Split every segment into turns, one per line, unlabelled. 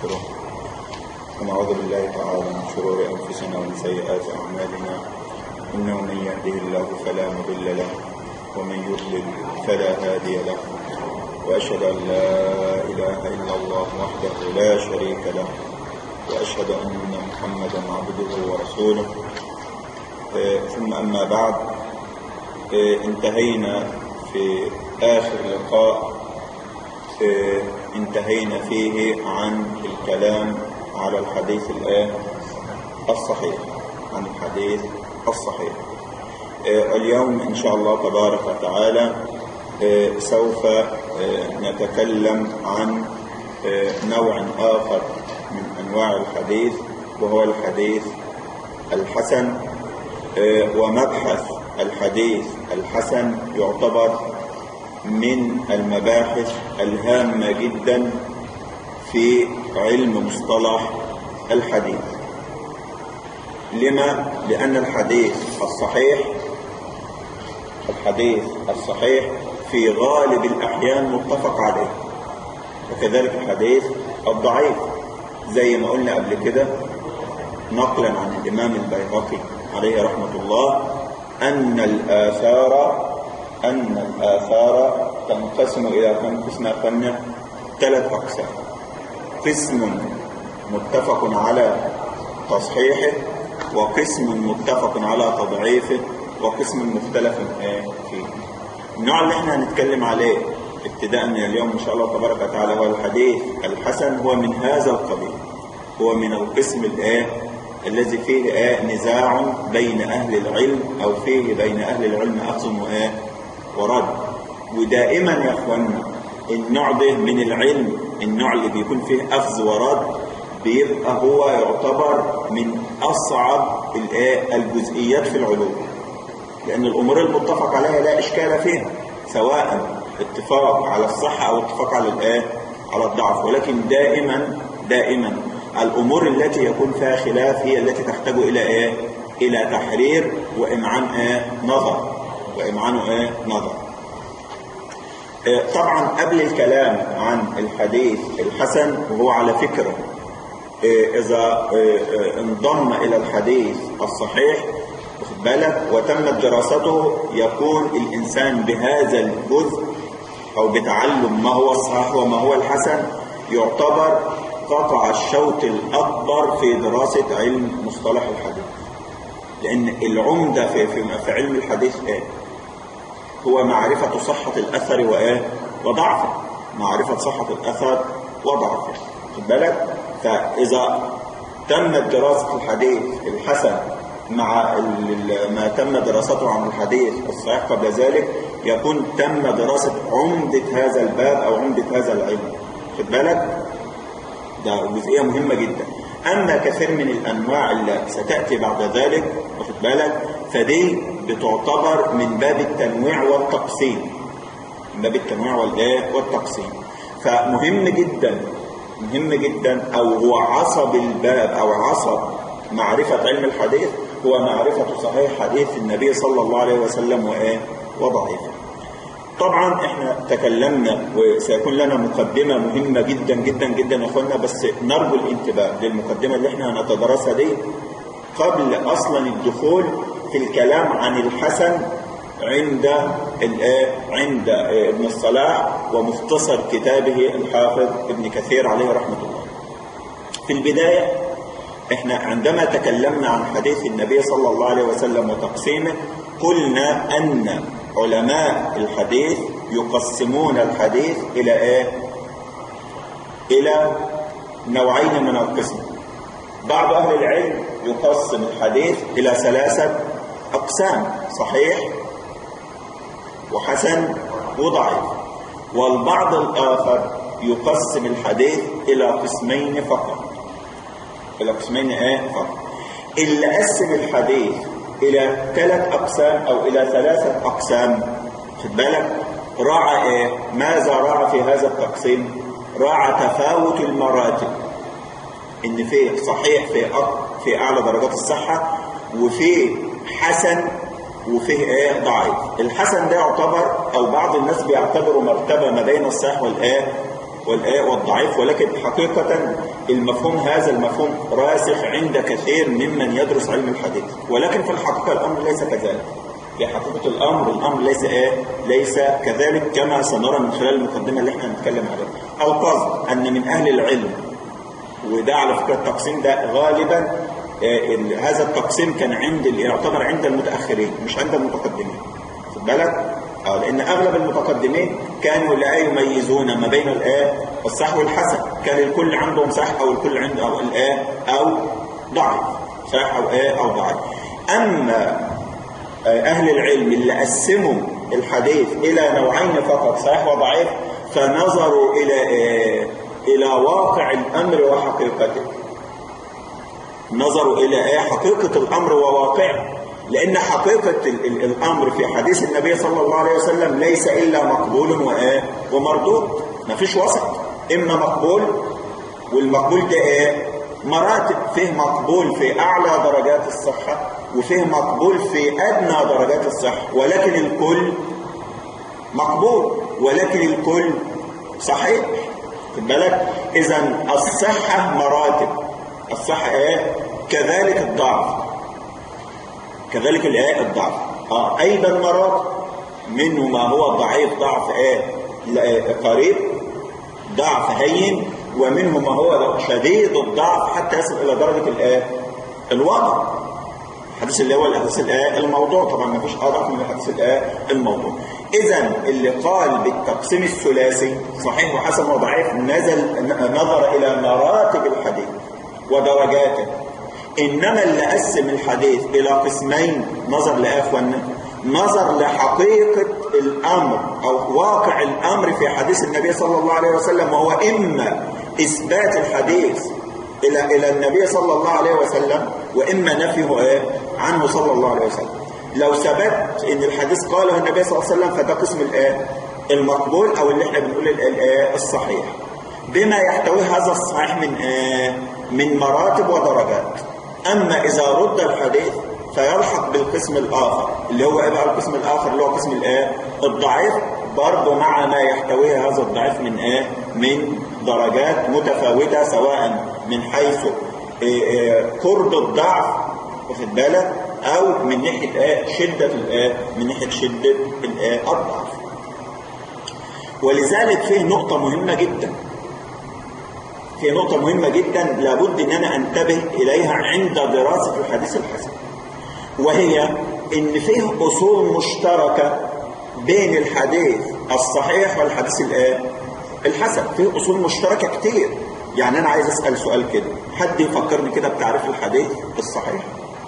ونستغفره ونعوذ بالله تعالى من شرور أنفسنا ومن سيئات أعمالنا إنه من يهده الله فلا مضل له ومن يضلل فلا هادي له وأشهد أن لا إله إلا الله وحده لا شريك له وأشهد أن محمدا عبده ورسوله آه، ثم أما بعد آه، انتهينا في آخر لقاء آه، انتهينا فيه عن الكلام على الحديث الآن الصحيح عن الحديث الصحيح آه، اليوم إن شاء الله تبارك وتعالى آه، سوف آه، نتكلم عن آه، نوع آخر من أنواع الحديث وهو الحديث الحسن آه، ومبحث الحديث الحسن يعتبر من المباحث الهامة جدا في علم مصطلح الحديث لما؟ لأن الحديث الصحيح الحديث الصحيح في غالب الأحيان متفق عليه وكذلك الحديث الضعيف زي ما قلنا قبل كده نقلا عن الإمام البيهقي عليه رحمة الله أن الآثار أن الآثار تنقسم إلى كم قسم أخوانا ثلاث أقسام قسم متفق على تصحيحه وقسم متفق على تضعيفه وقسم مختلف فيه النوع اللي احنا هنتكلم عليه ابتداء من اليوم ان شاء الله تبارك وتعالى هو الحديث الحسن هو من هذا القبيل هو من القسم الايه الذي فيه آه نزاع بين أهل العلم أو فيه بين أهل العلم أخذ وآه ورد ودائما يا أخوانا النوع ده من العلم النوع اللي بيكون فيه أخذ ورد بيبقى هو يعتبر من أصعب الجزئيات في العلوم لأن الأمور المتفق عليها لا إشكال فيها سواء اتفاق على الصحة أو اتفاق على الآه على الضعف ولكن دائما دائما الأمور التي يكون فيها خلاف هي التي تحتاج إلى إيه؟ إلى تحرير وإمعان إيه؟ نظر وإمعان إيه؟ نظر إيه طبعا قبل الكلام عن الحديث الحسن وهو على فكرة إيه إذا إيه انضم إلى الحديث الصحيح واخد بالك وتمت دراسته يكون الإنسان بهذا الجزء أو بتعلم ما هو الصحيح وما هو الحسن يعتبر قطع الشوط الأكبر في دراسة علم مصطلح الحديث لأن العمدة في, في, في علم الحديث إيه؟ هو معرفة صحة الأثر وإيه؟ وضعفه معرفة صحة الأثر وضعفه خد بالك فإذا تمت دراسة الحديث الحسن مع ما تم دراسته عن الحديث الصحيح قبل ذلك يكون تم دراسة عمدة هذا الباب أو عمدة هذا العلم خد بالك ده جزئية مهمة جدا أما كثير من الأنواع اللي ستأتي بعد ذلك واخد بالك فدي بتعتبر من باب التنويع والتقسيم من باب التنويع والإيه والتقسيم فمهم جدا مهم جدا أو هو عصب الباب أو عصب معرفة علم الحديث هو معرفة صحيح حديث النبي صلى الله عليه وسلم وإيه وضعيفه طبعا احنا تكلمنا وسيكون لنا مقدمة مهمة جدا جدا جدا يا اخوانا بس نرجو الانتباه للمقدمة اللي احنا هنتدرسها دي قبل اصلا الدخول في الكلام عن الحسن عند عند ابن الصلاح ومختصر كتابه الحافظ ابن كثير عليه رحمة الله في البداية احنا عندما تكلمنا عن حديث النبي صلى الله عليه وسلم وتقسيمه قلنا أن علماء الحديث يقسمون الحديث إلى إيه؟ إلى نوعين من القسم بعض أهل العلم يقسم الحديث إلى ثلاثة أقسام صحيح وحسن وضعيف والبعض الآخر يقسم الحديث إلى قسمين فقط إلى قسمين إيه فقط اللي قسم الحديث إلى ثلاث أقسام أو إلى ثلاثة أقسام خد بالك راعى إيه؟ ماذا راعى في هذا التقسيم راعى تفاوت المراتب إن في صحيح في في أعلى درجات الصحة وفي حسن وفيه ايه ضعيف الحسن ده يعتبر او بعض الناس بيعتبروا مرتبة ما بين الصحيح والايه والآية والضعيف ولكن حقيقة المفهوم هذا المفهوم راسخ عند كثير ممن يدرس علم الحديث ولكن في الحقيقة الأمر ليس كذلك في حقيقة الأمر الأمر ليس إيه ليس كذلك كما سنرى من خلال المقدمة اللي احنا هنتكلم عليها القصد أن من أهل العلم وده على فكرة التقسيم ده غالبا آه، هذا التقسيم كان عند يعتبر عند المتأخرين مش عند المتقدمين خد بالك اه لان اغلب المتقدمين كانوا لا يميزون ما بين الايه الصح والحسن كان الكل عندهم صح او الكل عنده او الايه او ضعيف صح او ايه او ضعيف اما اهل العلم اللي قسموا الحديث الى نوعين فقط صحيح وضعيف فنظروا الى ايه الى واقع الامر وحقيقته نظروا الى ايه حقيقه الامر وواقعه لأن حقيقة ال ال الأمر في حديث النبي صلى الله عليه وسلم ليس إلا مقبول وآه ومردود ما فيش وسط إما مقبول والمقبول ده إيه مراتب فيه مقبول في أعلى درجات الصحة وفيه مقبول في أدنى درجات الصحة ولكن الكل مقبول ولكن الكل صحيح خد بالك إذا الصحة مراتب الصحة إيه كذلك الضعف كذلك الايه الضعف اه ايضا مرات منه ما هو ضعيف ضعف ايه قريب ضعف هين ومنه ما هو شديد الضعف حتى يصل الى درجه الايه الوضع الحديث اللي هو الحديث الايه الموضوع طبعا ما فيش اضعف من الحديث الايه الموضوع اذا اللي قال بالتقسيم الثلاثي صحيح وحسن وضعيف نزل نظر الى مراتب الحديث ودرجاته إنما اللي قسم الحديث إلى قسمين نظر لأخوانا نظر لحقيقة الأمر أو واقع الأمر في حديث النبي صلى الله عليه وسلم وهو إما إثبات الحديث إلى إلى النبي صلى الله عليه وسلم وإما نفيه إيه عنه صلى الله عليه وسلم لو ثبت إن الحديث قاله النبي صلى الله عليه وسلم فده قسم الآية المقبول أو اللي احنا بنقول الآية الصحيح بما يحتوي هذا الصحيح من آه من مراتب ودرجات أما إذا رد الحديث فيلحق بالقسم الآخر اللي هو إيه بقى القسم الآخر اللي هو قسم الآية الضعيف برضه مع ما يحتويه هذا الضعيف من آه من درجات متفاوتة سواء من حيث قرب الضعف واخد بالك أو من ناحية آه شدة الآه من ناحية شدة الآه الضعف ولذلك فيه نقطة مهمة جدا في نقطة مهمة جدا لابد ان انا انتبه اليها عند دراسة الحديث الحسن وهي ان فيه اصول مشتركة بين الحديث الصحيح والحديث الآن الحسن فيه اصول مشتركة كتير يعني انا عايز اسأل سؤال كده حد يفكرني كده بتعريف الحديث الصحيح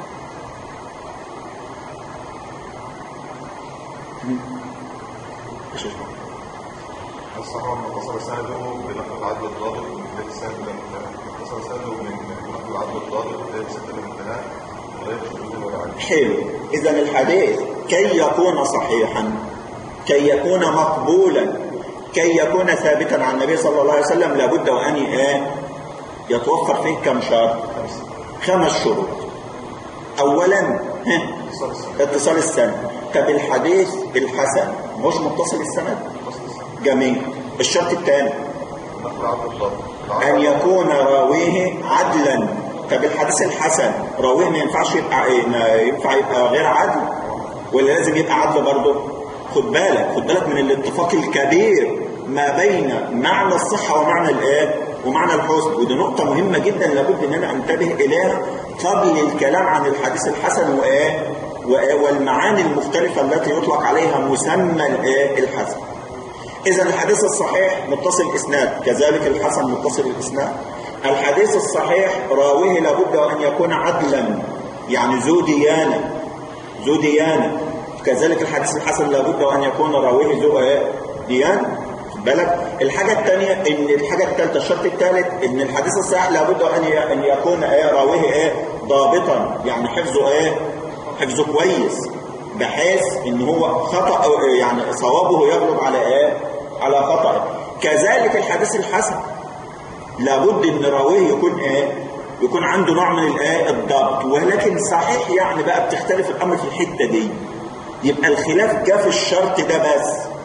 الصحابة من اتصل سنده بنقل العدل الضابط من بداية السند اتصل سنده من نقل العدل الضابط من بداية السند الامتناع لغاية الشذوذ والعدل
حلو إذا الحديث كي يكون صحيحا كي يكون مقبولا كي يكون ثابتا عن النبي صلى الله عليه وسلم لابد وأن إيه يتوفر فيه كم شرط خمس شروط أولا ها،
اتصال السند
اتصال السند طب الحديث الحسن مش متصل السند
اتصل السند
جميل الشرط الثاني
نقل العدل الضابط
أن يكون راويه عدلا طب الحديث الحسن راويه ما ينفعش يبقى إيه؟ ما ينفع يبقى غير عدل ولا لازم يبقى عدل برضه خد بالك خد بالك من الاتفاق الكبير ما بين معنى الصحة ومعنى الايه ومعنى الحسن ودي نقطة مهمة جدا لابد ان انا انتبه اليها قبل الكلام عن الحديث الحسن وايه وإيه؟ والمعاني المختلفة التي يطلق عليها مسمى الايه الحسن إذا الحديث الصحيح متصل إسناد كذلك الحسن متصل الإسناد الحديث الصحيح راويه لابد أن يكون عدلا يعني ذو ديانة ذو ديانة كذلك الحديث الحسن لابد أن يكون راويه ذو إيه؟ ديانة خد بالك الحاجة الثانية إن الحاجة الثالثة الشرط الثالث إن الحديث الصحيح لابد أن ي- أن يكون إيه راويه إيه ضابطا يعني حفظه إيه حفظه كويس بحيث ان هو خطأ أو يعني صوابه يغلب على ايه على خطأه كذلك الحديث الحسن لابد ان راويه يكون ايه يكون عنده نوع من الايه الضبط ولكن صحيح يعني بقى بتختلف الامر في الحته دي يبقى الخلاف جه في الشرط ده بس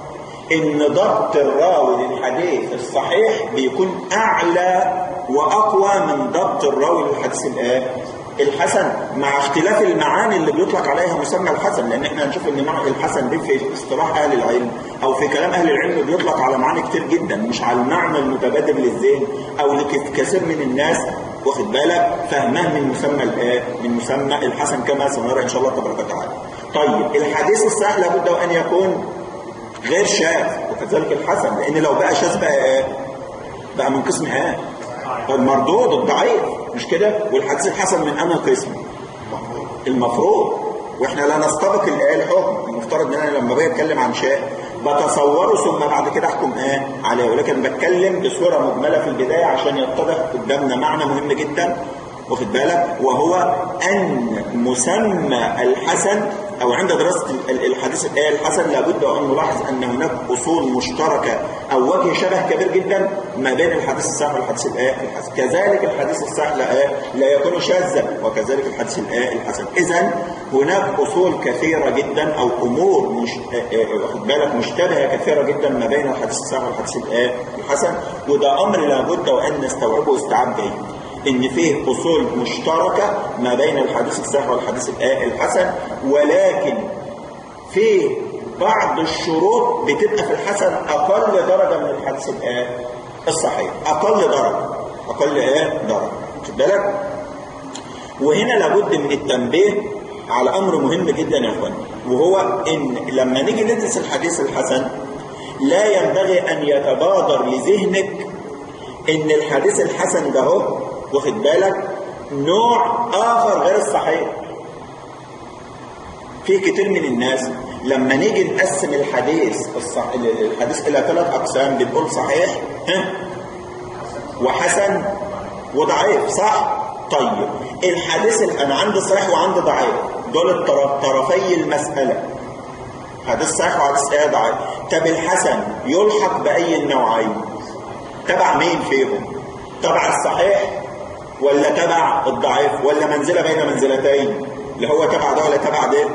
ان ضبط الراوي للحديث الصحيح بيكون اعلى واقوى من ضبط الراوي للحديث الايه الحسن مع اختلاف المعاني اللي بيطلق عليها مسمى الحسن لان احنا هنشوف ان معنى الحسن دي في اصطلاح اهل العلم او في كلام اهل العلم بيطلق على معاني كتير جدا مش على المعنى المتبادر للذهن او لكثير من الناس واخد بالك فهمها من مسمى الايه من مسمى الحسن كما سنرى ان شاء الله تبارك وتعالى طيب الحديث الصحيح لابد وان يكون غير شاذ وكذلك الحسن لان لو بقى شاذ بقى ايه بقى من قسم ايه المردود الضعيف مش كده والحديث الحسن من انهي قسم المفروض واحنا لا نستبق الايه الحكم المفترض ان انا لما باجي اتكلم عن شيء بتصوره ثم بعد كده احكم ايه عليه ولكن بتكلم بصوره مجمله في البدايه عشان يتضح قدامنا معنى مهم جدا واخد بالك وهو ان مسمى الحسن او عند دراسه الحديث الايه الحسن لابد ان نلاحظ ان هناك اصول مشتركه او وجه شبه كبير جدا ما بين الحديث الصحيح والحديث الايه الحسن كذلك الحديث الصحيح لا, لا يكون شاذا وكذلك الحديث الايه الحسن اذا هناك اصول كثيره جدا او امور مش واخد بالك مشتبهه كثيره جدا ما بين الحديث الصحيح والحديث الايه الحسن وده امر لابد وان نستوعبه استيعاب جيد ان فيه اصول مشتركه ما بين الحديث الصحيح والحديث الحسن ولكن فيه بعض الشروط بتبقى في الحسن اقل درجه من الحديث الصحيح اقل درجه اقل ايه درجه خد بالك وهنا لابد من التنبيه على امر مهم جدا يا اخوان وهو ان لما نيجي ندرس الحديث الحسن لا ينبغي ان يتبادر لذهنك ان الحديث الحسن ده هو واخد بالك نوع آخر غير الصحيح في كتير من الناس لما نيجي نقسم الحديث الصح... الحديث إلى ثلاث أقسام بنقول صحيح ها وحسن وضعيف صح طيب الحديث أنا عندي صحيح وعندي ضعيف دول الطرف طرفي المسألة حديث صحيح وحديث ايه ضعيف طب الحسن يلحق بأي النوعين تبع مين فيهم تبع الصحيح ولا تبع الضعيف ولا منزلة بين منزلتين اللي هو تبع ده ولا تبع ده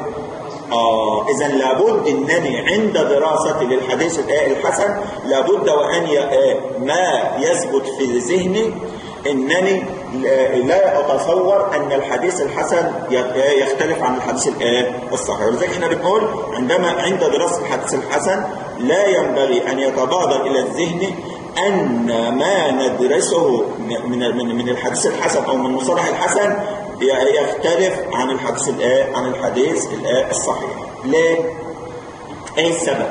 آه إذا لابد أنني عند دراستي للحديث الحسن لابد وأن ما يثبت في ذهني أنني لا أتصور أن الحديث الحسن يختلف عن الحديث الصحيح ولذلك احنا بنقول عندما عند دراسة الحديث الحسن لا ينبغي أن يتبادر إلى الذهن أن ما ندرسه من من من الحديث الحسن أو من مصطلح الحسن يختلف عن الحديث عن الحديث الصحيح. ليه؟ إيه السبب؟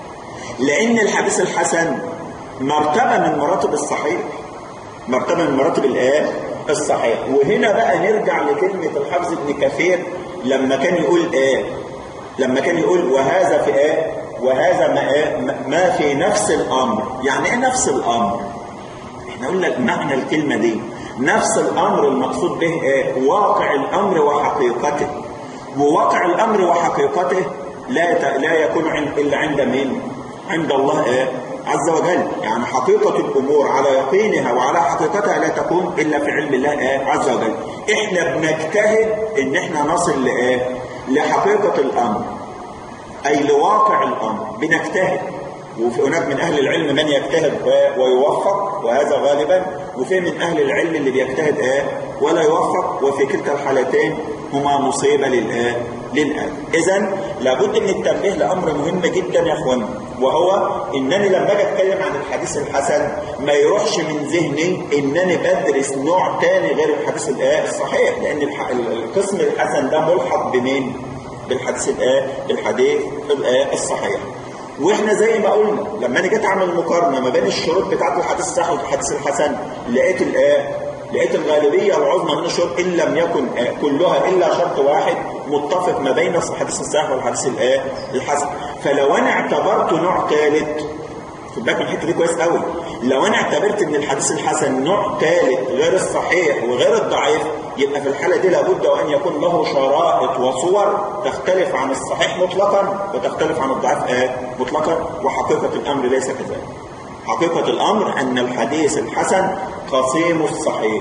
لأن الحديث الحسن مرتبة من مراتب الصحيح. مرتبة من مراتب الآية الصحيح وهنا بقى نرجع لكلمة الحافظ ابن كثير لما كان يقول ايه لما كان يقول وهذا في ايه وهذا ما, إيه؟ ما في نفس الامر يعني ايه نفس الامر احنا قلنا معنى الكلمة دي نفس الامر المقصود به ايه واقع الامر وحقيقته وواقع الامر وحقيقته لا لا يكون عند الا عند مين عند الله ايه عز وجل يعني حقيقة الأمور على يقينها وعلى حقيقتها لا تكون إلا في علم الله إيه؟ عز وجل إحنا بنجتهد إن إحنا نصل لإيه لحقيقة الأمر أي لواقع الأمر بنجتهد وفي هناك من أهل العلم من يجتهد ويوفق وهذا غالبا وفي من أهل العلم اللي بيجتهد إيه ولا يوفق وفي كلتا الحالتين هما مصيبة للآه للآن إذا لابد من التنبيه لأمر مهم جدا يا أخوان وهو إنني لما أجي أتكلم عن الحديث الحسن ما يروحش من ذهني إنني بدرس نوع تاني غير الحديث الآه الصحيح لأن القسم الحسن ده ملحق بمين؟ بالحديث الآه بالحديث الآه الصحيح واحنا زي ما قلنا لما انا جيت اعمل مقارنه ما بين الشروط بتاعت الحديث الصحيح والحديث الحسن لقيت الايه لقيت الغالبيه العظمى من الشروط ان لم يكن كلها الا شرط واحد متفق ما بين الحديث الصحيح والحديث الايه الحسن فلو انا اعتبرت نوع ثالث خد بالك من الحته دي كويس قوي لو انا اعتبرت ان الحديث الحسن نوع ثالث غير الصحيح وغير الضعيف يبقى في الحاله دي لابد وان يكون له شرائط وصور تختلف عن الصحيح مطلقا وتختلف عن الضعيف آه مطلقا وحقيقه الامر ليس كذلك حقيقه الامر ان الحديث الحسن قسيم الصحيح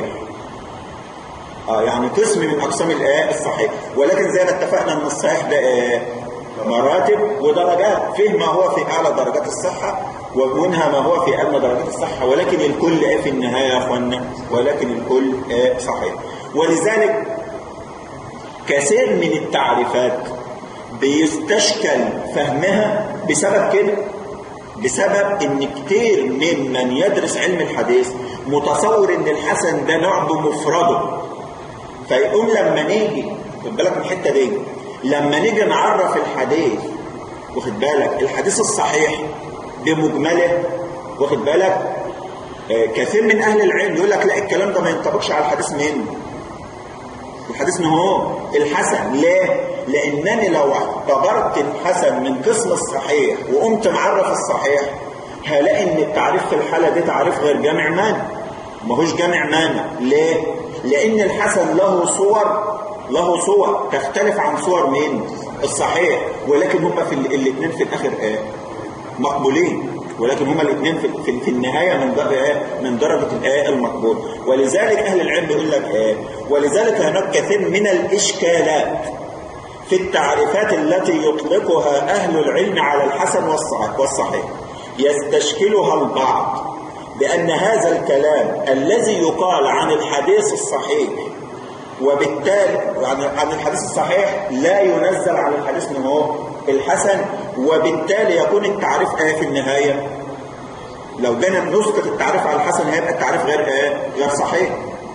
آه يعني قسم من اقسام الايه الصحيح ولكن زي ما اتفقنا ان الصحيح ده آه مراتب ودرجات فيه ما هو في اعلى درجات الصحه ومنها ما هو في ادنى درجات الصحه ولكن الكل ايه في النهايه يا اخوانا ولكن الكل ايه صحيح ولذلك كثير من التعريفات بيستشكل فهمها بسبب كده بسبب ان كتير ممن يدرس علم الحديث متصور ان الحسن ده نوع بمفرده فيقوم لما نيجي خد بالك من الحته دي لما نيجي نعرف الحديث واخد بالك الحديث الصحيح بمجمله واخد بالك آه كثير من اهل العلم يقول لك لا الكلام ده ما ينطبقش على الحديث منه الحديث ما هو الحسن ليه لانني لو اعتبرت الحسن من قسم الصحيح وقمت معرف الصحيح هلاقي ان التعريف في الحاله دي تعريف غير جامع مانع ما هوش جامع مانع ليه لان الحسن له صور له صور تختلف عن صور مين الصحيح ولكن هم في الاثنين في الاخر ايه مقبولين ولكن هما الاثنين في, في, في النهاية من درجة من درجة الآية المقبول ولذلك أهل العلم يقول لك آه ولذلك هناك كثير من الإشكالات في التعريفات التي يطلقها أهل العلم على الحسن والصحيح يستشكلها البعض بأن هذا الكلام الذي يقال عن الحديث الصحيح وبالتالي عن الحديث الصحيح لا ينزل على الحديث من هو الحسن وبالتالي يكون التعريف ايه في النهاية لو جينا نسقط التعريف على الحسن هيبقى التعريف غير ايه غير صحيح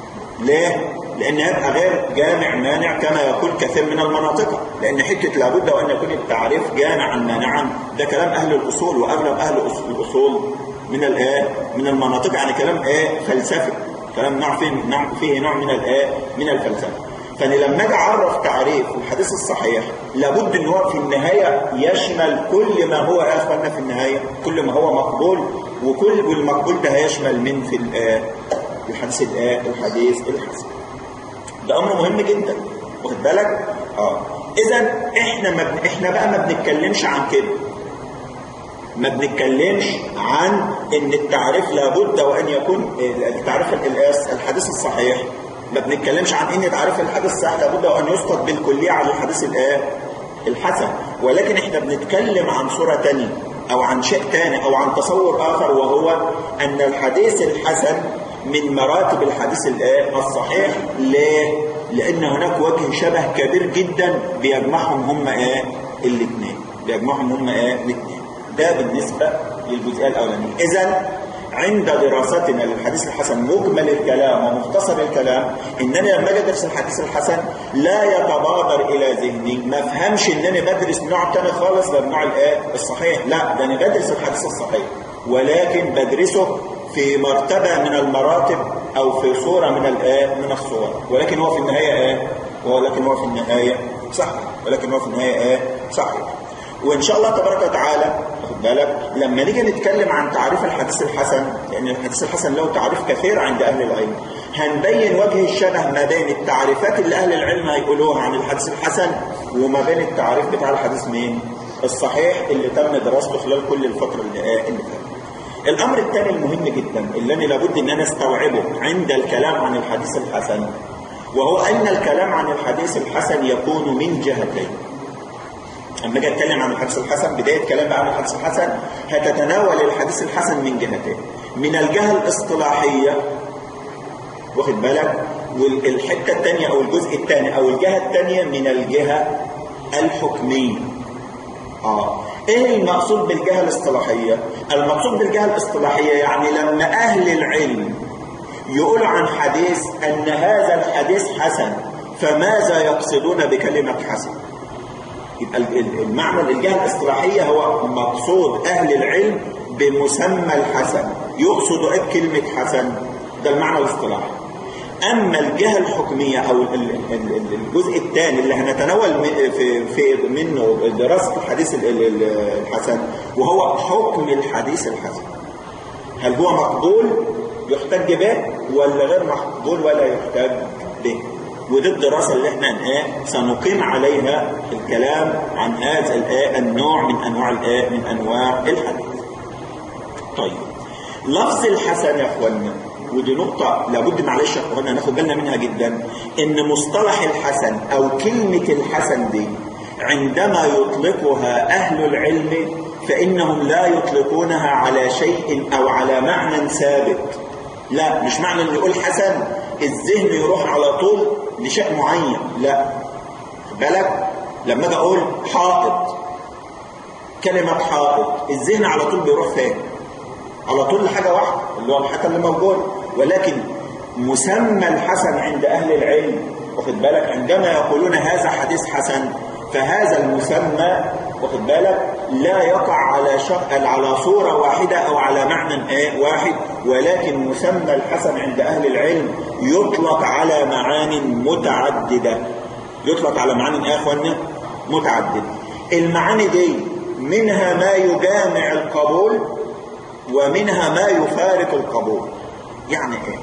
ليه لان هيبقى غير جامع مانع كما يقول كثير من المناطق لان حته لابد وان يكون التعريف جامعا مانعا ده كلام اهل الاصول واغلب اهل الاصول من الايه من المناطق يعني كلام ايه فلسفي كلام نوع فيه نوع فيه نوع من الايه من الفلسفه فانا لما اجي اعرف تعريف الحديث الصحيح لابد ان هو في النهايه يشمل كل ما هو يا اخوانا في النهايه كل ما هو مقبول وكل والمقبول ده هيشمل من في الحديث الايه الحديث الحسن ده امر مهم جدا واخد بالك اه اذا احنا ما احنا بقى ما بنتكلمش عن كده ما بنتكلمش عن ان التعريف لابد وان يكون التعريف الحديث الصحيح ما بنتكلمش عن ان تعريف الحديث الصحيح لابد وان يسقط بالكليه على الحديث الايه الحسن ولكن احنا بنتكلم عن صوره ثانيه او عن شيء ثاني او عن تصور اخر وهو ان الحديث الحسن من مراتب الحديث الايه الصحيح ليه لان هناك وجه شبه كبير جدا بيجمعهم هم ايه الاثنين بيجمعهم هم ايه الاثنين ده بالنسبة للجزئية الأولانية إذا عند دراستنا للحديث الحسن مجمل الكلام ومختصر الكلام إنني لما أجي أدرس الحديث الحسن لا يتبادر إلى ذهني ما أفهمش إنني بدرس نوع تاني خالص غير نوع الآية الصحيح لا ده أنا بدرس الحديث الصحيح ولكن بدرسه في مرتبة من المراتب أو في صورة من الآية من الصور ولكن هو في النهاية آية ولكن هو في النهاية صحيح ولكن هو في النهاية آية صحيح وإن شاء الله تبارك وتعالى خد بالك لما نيجي نتكلم عن تعريف الحديث الحسن لأن الحديث الحسن له تعريف كثير عند أهل العلم هنبين وجه الشبه ما بين التعريفات اللي أهل العلم هيقولوها عن الحديث الحسن وما بين التعريف بتاع الحديث مين الصحيح اللي تم دراسته خلال كل الفترة اللي اللي فاتت الأمر الثاني المهم جدا اللي أنا لابد أن أنا استوعبه عند الكلام عن الحديث الحسن وهو أن الكلام عن الحديث الحسن يكون من جهتين اما اجي اتكلم عن الحديث الحسن بدايه كلام بقى عن الحديث الحسن هتتناول الحديث الحسن من جهتين من الجهه الاصطلاحيه واخد بالك والحته الثانيه او الجزء الثاني او الجهه الثانيه من الجهه الحكميه اه ايه المقصود بالجهه الاصطلاحيه المقصود بالجهه الاصطلاحيه يعني لما اهل العلم يقول عن حديث ان هذا الحديث حسن فماذا يقصدون بكلمه حسن يبقى المعنى الجهة الاصطلاحية هو مقصود أهل العلم بمسمى الحسن يقصد ايه بكلمة حسن ده المعنى الاصطلاحي أما الجهة الحكمية أو الجزء الثاني اللي هنتناول في, في منه دراسة الحديث الحسن وهو حكم الحديث الحسن هل هو مقبول يحتج به ولا غير مقبول ولا يحتج به ودي الدراسة اللي احنا ايه سنقيم عليها الكلام عن هذا الايه النوع من انواع الايه من انواع الحديث طيب لفظ الحسن يا اخوانا ودي نقطة لابد معلش يا اخوانا ناخد بالنا منها جدا ان مصطلح الحسن او كلمة الحسن دي عندما يطلقها أهل العلم فإنهم لا يطلقونها على شيء أو على معنى ثابت لا مش معنى أن يقول حسن الذهن يروح على طول لشيء معين لا بالك لما اجي اقول حائط كلمة حائط الذهن على طول بيروح فين على طول لحاجة واحدة اللي هو الحاجة اللي موجودة ولكن مسمى الحسن عند أهل العلم واخد بالك عندما يقولون هذا حديث حسن فهذا المسمى واخد بالك لا يقع على شق على صورة واحدة أو على معنى ايه واحد ولكن مسمى الحسن عند أهل العلم يطلق على معان متعددة يطلق على معاني ايه يا اخوانا متعددة المعاني دي منها ما يجامع القبول ومنها ما يفارق القبول يعني ايه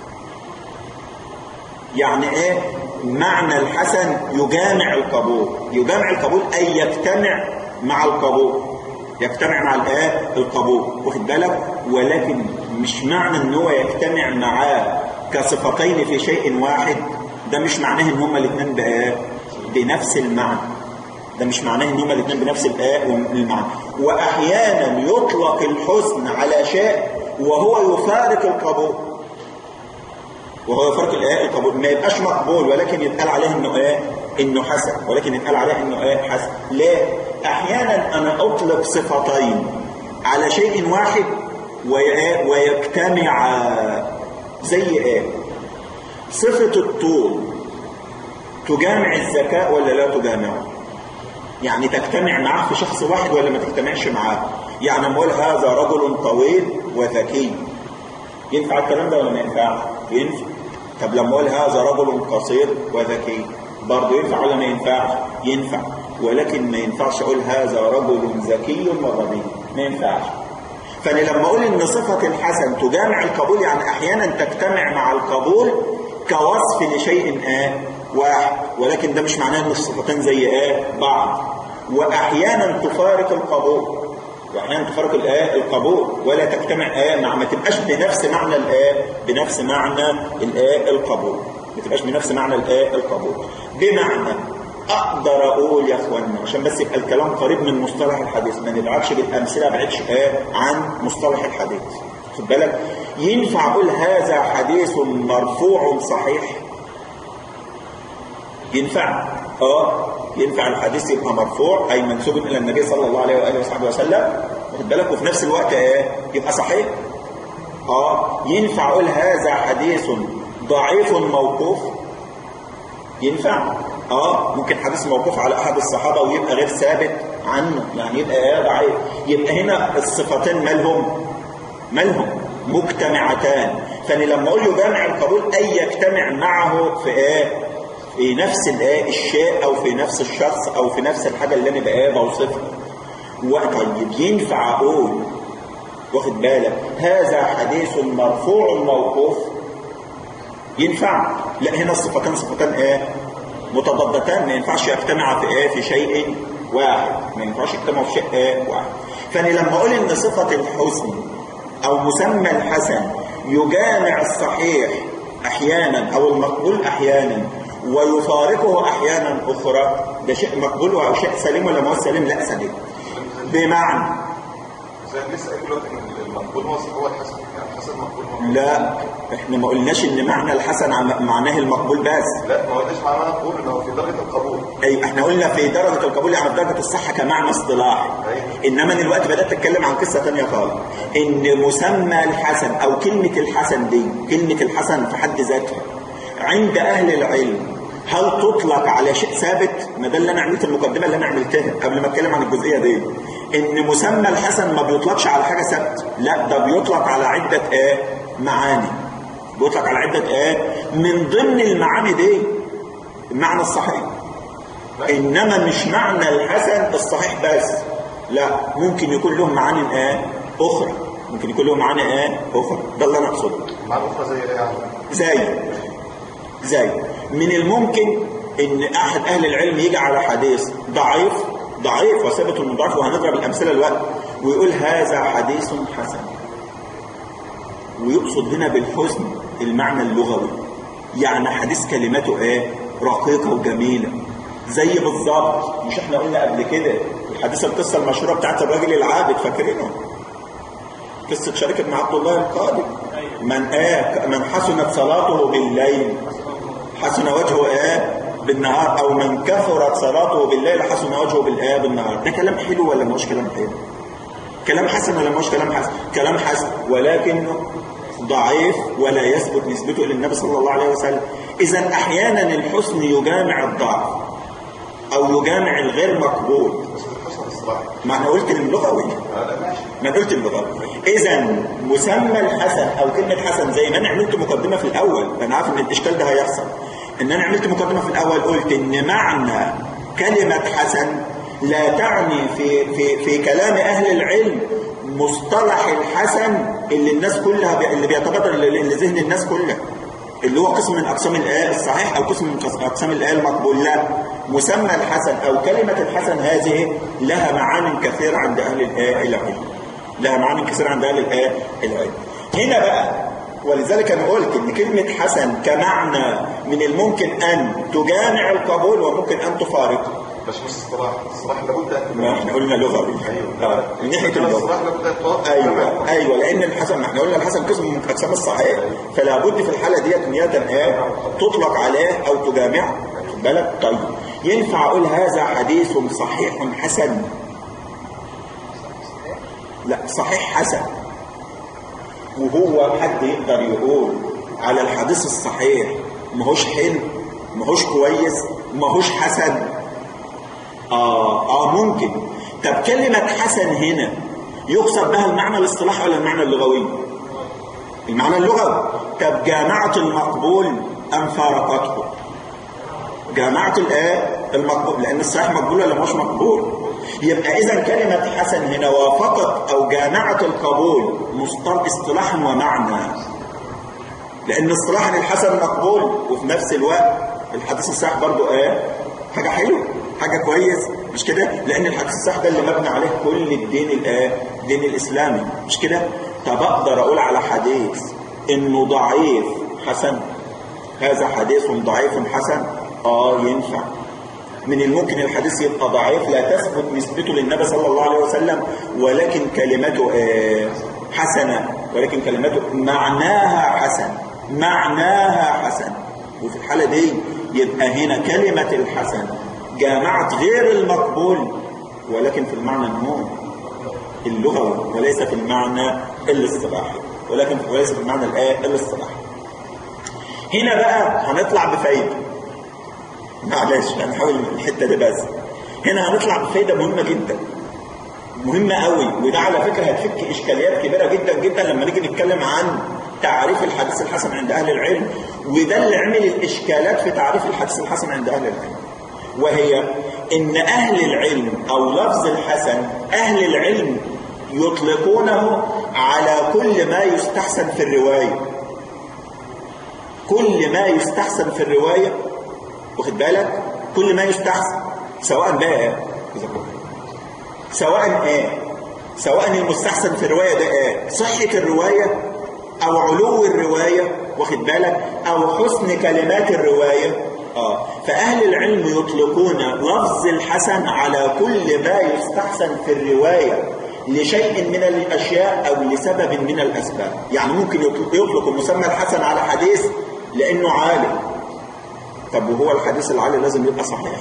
يعني ايه معنى الحسن يجامع القبول يجامع القبول اي يجتمع مع القبول يجتمع مع الايه القبول واخد بالك ولكن مش معنى ان هو يجتمع معاه كصفتين في شيء واحد ده مش معناه ان هما الاثنين بايه بنفس المعنى ده مش معناه ان هما الاثنين بنفس الايه المعنى واحيانا يطلق الحسن على شيء وهو يفارق القبول وهو فرق الايه القبول ما يبقاش مقبول ولكن يتقال عليه انه ايه انه حسن ولكن يتقال عليه انه ايه حسن ليه احيانا انا اطلق صفتين على شيء واحد ويجتمع زي ايه صفة الطول تجامع الذكاء ولا لا تجامعه يعني تجتمع معاه في شخص واحد ولا ما تجتمعش معاه يعني نقول هذا رجل طويل وذكي ينفع الكلام ده ولا ما ينفعش ينفع طب لما اقول هذا رجل قصير وذكي برضه ينفع ولا ما ينفعش ينفع ولكن ما ينفعش اقول هذا رجل ذكي وغبي ما ينفعش فانا لما اقول ان صفه الحسن تجامع القبول يعني احيانا تجتمع مع القبول كوصف لشيء آه واحد ولكن ده مش معناه ان الصفتين زي ايه بعض واحيانا تفارق القبول واحيانا تفرق الايه القبول ولا تجتمع ايه مع ما تبقاش بنفس معنى الايه بنفس معنى الايه القبول ما تبقاش بنفس معنى الايه القبول بمعنى اقدر اقول يا اخوانا عشان بس يبقى الكلام قريب من مصطلح الحديث ما نبعدش بالامثله ما بعدش ايه عن مصطلح الحديث خد بالك ينفع اقول هذا حديث مرفوع صحيح ينفع اه ينفع الحديث يبقى مرفوع اي منسوب الى النبي صلى الله عليه واله وصحبه وسلم واخد بالك وفي نفس الوقت ايه يبقى صحيح اه ينفع اقول هذا حديث ضعيف موقوف ينفع اه ممكن حديث موقوف على احد الصحابه ويبقى غير ثابت عنه يعني يبقى ايه ضعيف يبقى هنا الصفتين مالهم مالهم مجتمعتان فانا لما اقول يجامع القبول اي يجتمع معه في ايه في نفس الايه الشيء او في نفس الشخص او في نفس الحاجه اللي انا بقى بوصفها وطيب ينفع اقول واخد بالك هذا حديث مرفوع موقوف ينفع لا هنا الصفتان صفتان ايه متضادتان ما ينفعش يجتمع في ايه في شيء واحد ما ينفعش يجتمعوا في شيء ايه واحد فانا لما اقول ان صفه الحسن او مسمى الحسن يجامع الصحيح احيانا او المقبول احيانا ويفارقه احيانا اخرى ده شيء مقبول او شيء سليم ولا ما هو سليم لا سليم بمعنى
زي لسه قايل دلوقتي ان المقبول هو هو الحسن يعني الحسن مقبول هو
لا احنا ما قلناش ان معنى الحسن عم- معناه المقبول بس
لا ما قلناش معناه مقبول ان هو في درجه القبول
اي احنا قلنا في درجة القبول يعني في درجة الصحة كمعنى اصطلاحي انما أنا دلوقتي بدأت اتكلم عن قصة تانية خالص ان مسمى الحسن او كلمة الحسن دي كلمة الحسن في حد ذاتها عند اهل العلم هل تطلق على شيء ثابت ما ده اللي انا عملت المقدمة اللي انا عملتها قبل ما اتكلم عن الجزئية دي ان مسمى الحسن ما بيطلقش على حاجة ثابتة لا ده بيطلق على عدة ايه معاني بيطلق على عدة ايه من ضمن المعاني دي المعنى الصحيح انما مش معنى الحسن الصحيح بس لا ممكن يكون له معاني ايه اخرى ممكن يكون له معاني ايه اخرى ده اللي انا اقصده
معنى اخرى زي ايه يعني؟
زي زي من الممكن ان احد اهل العلم يجي على حديث ضعيف ضعيف وثابت المضاعف وهنضرب الامثله الوقت ويقول هذا حديث حسن ويقصد هنا بالحسن المعنى اللغوي يعني حديث كلماته ايه رقيقه وجميله زي بالظبط مش احنا قلنا قبل كده الحديث القصه المشهوره بتاعت الراجل العابد فاكرينه قصه شركه مع عبد الله القادم من آه من حسنت صلاته بالليل حسن وجهه آه بالنهار او من كثرت صلاته بالليل حسن وجهه بالآه بالنهار ده كلام حلو ولا مش كلام حلو كلام حسن ولا مش كلام حسن كلام حسن ولكنه ضعيف ولا يثبت نسبته للنبي صلى الله عليه وسلم اذا احيانا الحسن يجامع الضعف او يجامع الغير مقبول
بس الحسن الصراحة
ما انا قلت اللغوي
هذا ماشي
ما قلت اللغوي اذا مسمى الحسن او كلمه حسن زي ما انا عملت مقدمه في الاول انا عارف ان الاشكال ده هيحصل ان انا عملت مقدمه في الاول قلت ان معنى كلمه حسن لا تعني في في في كلام اهل العلم مصطلح الحسن اللي الناس كلها بي- اللي بيتبادر ل- لذهن الناس كلها اللي هو قسم من اقسام الايه الصحيح او قسم من قس- اقسام الايه المقبول لا مسمى الحسن او كلمه الحسن هذه لها معان كثيره عند اهل الايه العلم لها معان كثيره عند اهل الايه العلم هنا بقى ولذلك انا قلت ان كلمه حسن كمعنى من الممكن ان تجامع القبول وممكن ان تفارقه
بس مش الصراحة الصراحة لابد أن
ما احنا قلنا لغوي
أيوه
آه، من ناحيه اللغه
الصراحة لابد أن توافق
ايوه ايوه لان الحسن ما احنا قلنا الحسن قسم من اقسام الصحيح فلا بد في الحاله ديت نية ايه تطلق عليه او تجامعه خد بالك طيب ينفع اقول هذا حديث صحيح حسن لا صحيح حسن وهو حد يقدر يقول على الحديث الصحيح ماهوش حلو ماهوش كويس ماهوش حسن آه, آه ممكن طب كلمة حسن هنا يقصد بها المعنى الاصطلاحي ولا المعنى اللغوي المعنى اللغوي طب جامعة المقبول أم فارقته جامعة الآية المقبول لأن الصحيح مقبول ولا مش مقبول يبقى إذا كلمة حسن هنا وافقت أو جامعة القبول مصطلح اصطلاحا ومعنى لأن اصطلاحا الحسن مقبول وفي نفس الوقت الحديث الصحيح برضو آه حاجة حلوة حاجة كويس مش كده لأن الحديث الصحيح ده اللي مبني عليه كل الدين الآه الدين الإسلامي مش كده طب أقدر أقول على حديث إنه ضعيف حسن هذا حديث ضعيف حسن آه ينفع من الممكن الحديث يبقى ضعيف لا تثبت نسبته للنبي صلى الله عليه وسلم ولكن كلمته آه حسنة ولكن كلمته معناها حسن معناها حسن وفي الحالة دي يبقى هنا كلمة الحسن جامعت غير المقبول ولكن في المعنى النور اللغوي وليس في المعنى الاصطلاحي ولكن وليس في المعنى الايه الاصطلاحي هنا بقى هنطلع بفايده معلش هنحاول الحته دي بس هنا هنطلع بفايده مهمه جدا مهمه قوي وده على فكره هتفك اشكاليات كبيره جدا جدا لما نيجي نتكلم عن تعريف الحديث الحسن عند اهل العلم وده اللي عمل الاشكالات في تعريف الحديث الحسن عند اهل العلم وهي ان اهل العلم او لفظ الحسن اهل العلم يطلقونه على كل ما يستحسن في الروايه كل ما يستحسن في الروايه واخد بالك كل ما يستحسن سواء بقى ايه سواء ايه سواء المستحسن في الروايه ده ايه صحه الروايه او علو الروايه واخد بالك او حسن كلمات الروايه اه فاهل العلم يطلقون لفظ الحسن على كل ما يستحسن في الروايه لشيء من الاشياء او لسبب من الاسباب يعني ممكن يطلق مسمى الحسن على حديث لانه عالم طب وهو الحديث العالي لازم يبقى صحيح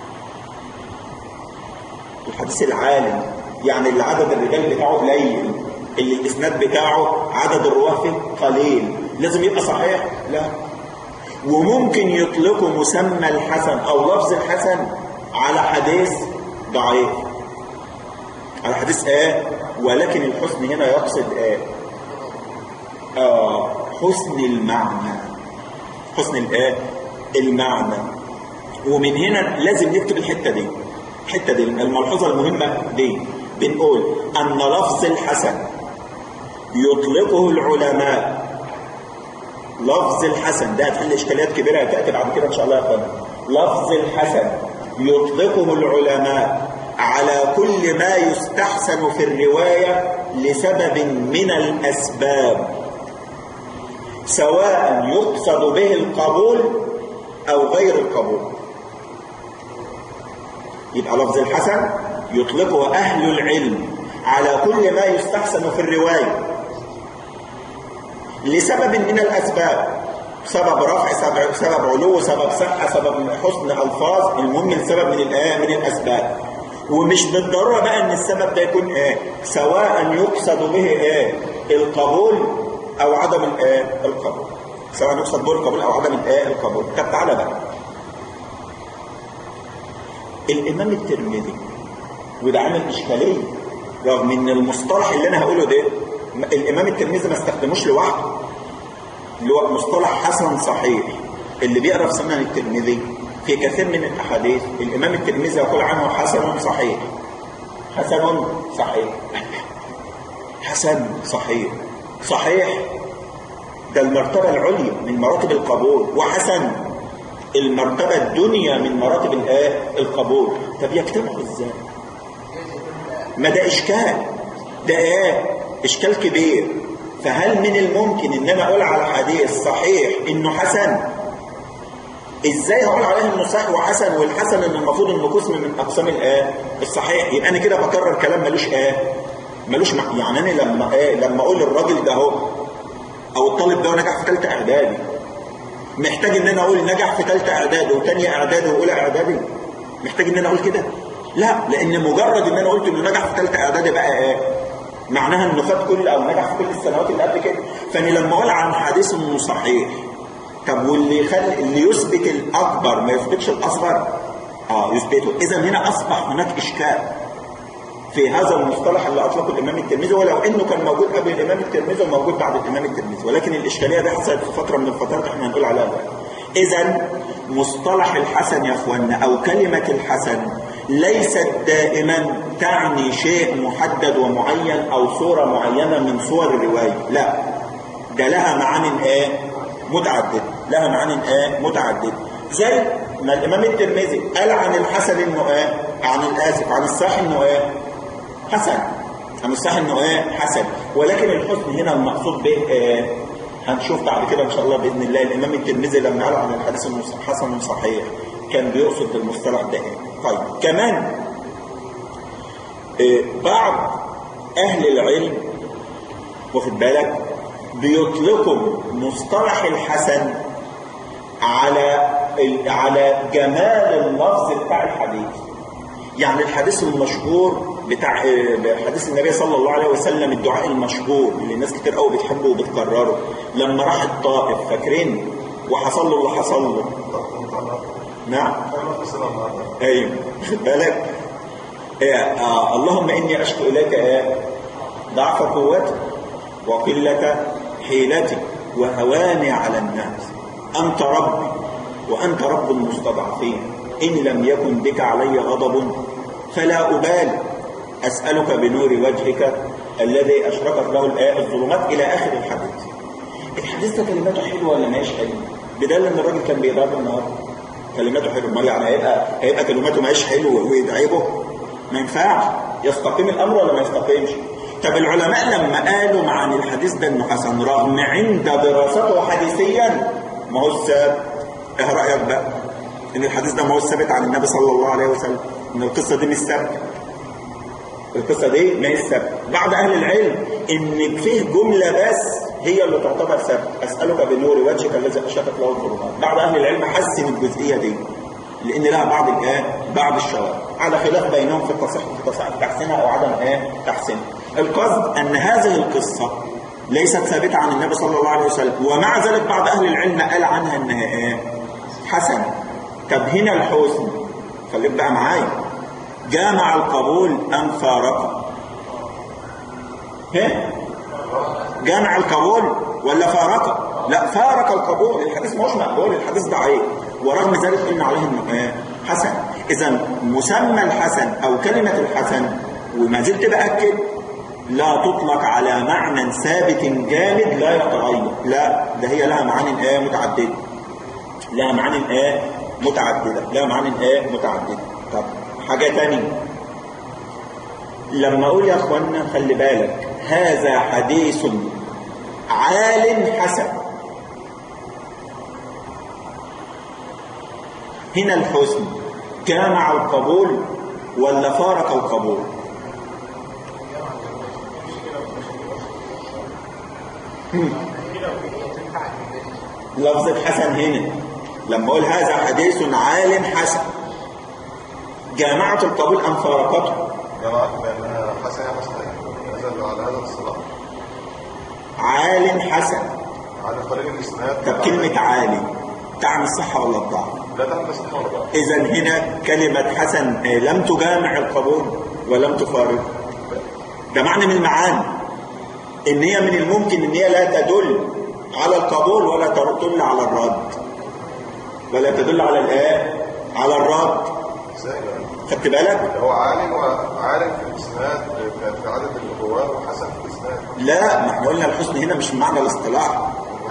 الحديث العالي يعني اللي عدد الرجال بتاعه قليل اللي الاسناد بتاعه عدد الرواه فيه قليل لازم يبقى صحيح لا وممكن يطلقوا مسمى الحسن او لفظ الحسن على حديث ضعيف على حديث ايه ولكن الحسن هنا يقصد ايه آه حسن المعنى حسن الايه المعنى ومن هنا لازم نكتب الحته دي الحته دي الملحوظه المهمه دي بنقول ان لفظ الحسن يطلقه العلماء لفظ الحسن ده هتحل اشكاليات كبيره هتاتي بعد كده ان شاء الله يا اخوانا لفظ الحسن يطلقه العلماء على كل ما يستحسن في الروايه لسبب من الاسباب سواء يقصد به القبول او غير القبول يبقى لفظ الحسن يطلقه أهل العلم على كل ما يستحسن في الرواية لسبب من الأسباب سبب رفع سبب, سبب علو سبب صحة سبب حسن ألفاظ المهم السبب من الآية من الأسباب ومش بالضرورة بقى ان السبب ده يكون ايه سواء يقصد به ايه القبول او عدم الايه القبول سواء يقصد به القبول او عدم الايه القبول طب تعالى بقى الامام الترمذي وده عامل اشكاليه رغم ان المصطلح اللي انا هقوله ده الامام الترمذي ما استخدموش لوحده اللي هو مصطلح حسن صحيح اللي بيقرا في سنن الترمذي في كثير من الاحاديث الامام الترمذي يقول عنه حسن صحيح حسن صحيح حسن صحيح صحيح ده المرتبة العليا من مراتب القبول وحسن المرتبة الدنيا من مراتب الايه القبول طب يجتمعوا ازاي ما ده اشكال ده ايه اشكال كبير فهل من الممكن ان انا اقول على حديث صحيح انه حسن ازاي هقول عليه انه صحيح وحسن والحسن ان المفروض انه قسم من اقسام الايه الصحيح يبقى انا كده بكرر كلام ملوش ايه ملوش مع... يعني انا لما ايه لما اقول الراجل ده اهو او الطالب ده نجح في ثالثه اعدادي محتاج ان انا اقول نجح في ثالثه اعدادي وثانيه اعدادي واولى اعدادي محتاج ان انا اقول كده لا لان مجرد ان انا قلت انه نجح في ثالثه اعدادي بقى ايه معناها انه خد كل او نجح في كل السنوات اللي قبل كده فانا لما اقول عن حديث انه صحيح طب واللي يخلي اللي يثبت الاكبر ما يثبتش الاصغر اه يثبته اذا هنا اصبح هناك اشكال في هذا المصطلح اللي اطلقه الامام الترمذي ولو انه كان موجود قبل الامام الترمذي وموجود بعد الامام الترمذي ولكن الاشكاليه دي حصلت في فتره من الفترات احنا هنقول عليها بقى اذا مصطلح الحسن يا اخوانا او كلمه الحسن ليست دائما تعني شيء محدد ومعين او صوره معينه من صور الروايه لا ده لها معان ايه متعدده لها معان ايه متعدده زي ما الامام الترمذي قال عن الحسن انه ايه عن الاسف عن الصحيح انه ايه حسن عن الصحيح انه ايه حسن ولكن الحسن هنا المقصود به ايه هنشوف بعد كده ان شاء الله باذن الله الامام الترمذي لما قال عن الحديث انه حسن صحيح كان بيقصد بالمصطلح ده ايه طيب كمان إيه بعض اهل العلم واخد بالك بيطلقوا مصطلح الحسن على على جمال اللفظ بتاع الحديث يعني الحديث المشهور بتاع حديث النبي صلى الله عليه وسلم الدعاء المشهور اللي الناس كتير قوي بتحبه وبتكرره لما راح الطائف فاكرين وحصل له اللي حصل له نعم ايوه خد بالك إيه آه اللهم اني اشكو اليك إيه ضعف قوتي وقله حيلتي وهواني على الناس انت ربي وانت رب المستضعفين ان لم يكن بك علي غضب فلا ابالي اسالك بنور وجهك الذي اشرقت له الايه الظلمات الى اخر الحديث الحديث ده كلماته حلوه ولا ماهيش حلوه بدل ان الراجل كان بيضرب النهارده كلماته حلوه امال يعني هيبقى هيبقى كلماته ماهيش حلوه ويدعبه ما ينفعش يستقيم الامر ولا ما يستقيمش طب العلماء لما قالوا عن الحديث ده انه حسن رغم عند دراسته حديثيا ما هو ثابت ايه رايك بقى ان الحديث ده ما هو ثابت عن النبي صلى الله عليه وسلم ان القصه دي مش ثابته القصه دي ما هي ثابته بعض اهل العلم ان فيه جمله بس هي اللي تعتبر ثابته اسالك بنور وجهك الذي اشرقت له الظلمات بعض اهل العلم حسن الجزئيه دي لان لها بعض الايه بعض الشواذ على خلاف بينهم في التصحيح في تصحيح تحسينها او عدم ايه تحسينها القصد ان هذه القصه ليست ثابته عن النبي صلى الله عليه وسلم ومع ذلك بعض اهل العلم قال عنها انها ايه حسنه طب هنا الحسن خليك بقى معايا جامع القبول ام فارقه ها جامع القبول ولا فارقه لا فارق القبول الحديث مش مقبول الحديث ضعيف ورغم ذلك قلنا عليه انه ايه حسن اذا مسمى الحسن او كلمه الحسن وما زلت باكد لا تطلق على معنى ثابت جامد لا يتغير لا ده هي لها معاني ايه متعدده لها معاني ايه متعدده لها معاني ايه متعدده طب حاجه ثانيه لما اقول يا اخوانا خلي بالك هذا حديث عال حسن هنا الحسن جامع القبول ولا فارق القبول لفظة حسن هنا لما اقول هذا حديث عال حسن جامعة القبول أم فارقته
جماعة بأنها حسن حسن نزل على هذا الصلاة
عال حسن
على طريق الإسناد
طب كلمة عالي تعني الصحة ولا الضعف
لا تعمل استثناء ولا ضعف
إذا هنا كلمة حسن آه، لم تجامع القبول ولم تفارق ده معنى من المعاني إن هي من الممكن إن هي لا تدل على القبول ولا تدل على الرد ولا تدل على الآه على الرد
ازاي بقى؟
خدت بالك؟
هو عالم وعالم في الإسناد في- في عدد الرواة وحسن في الإسناد
لا ما احنا قلنا الحسن هنا مش معنى الاصطلاح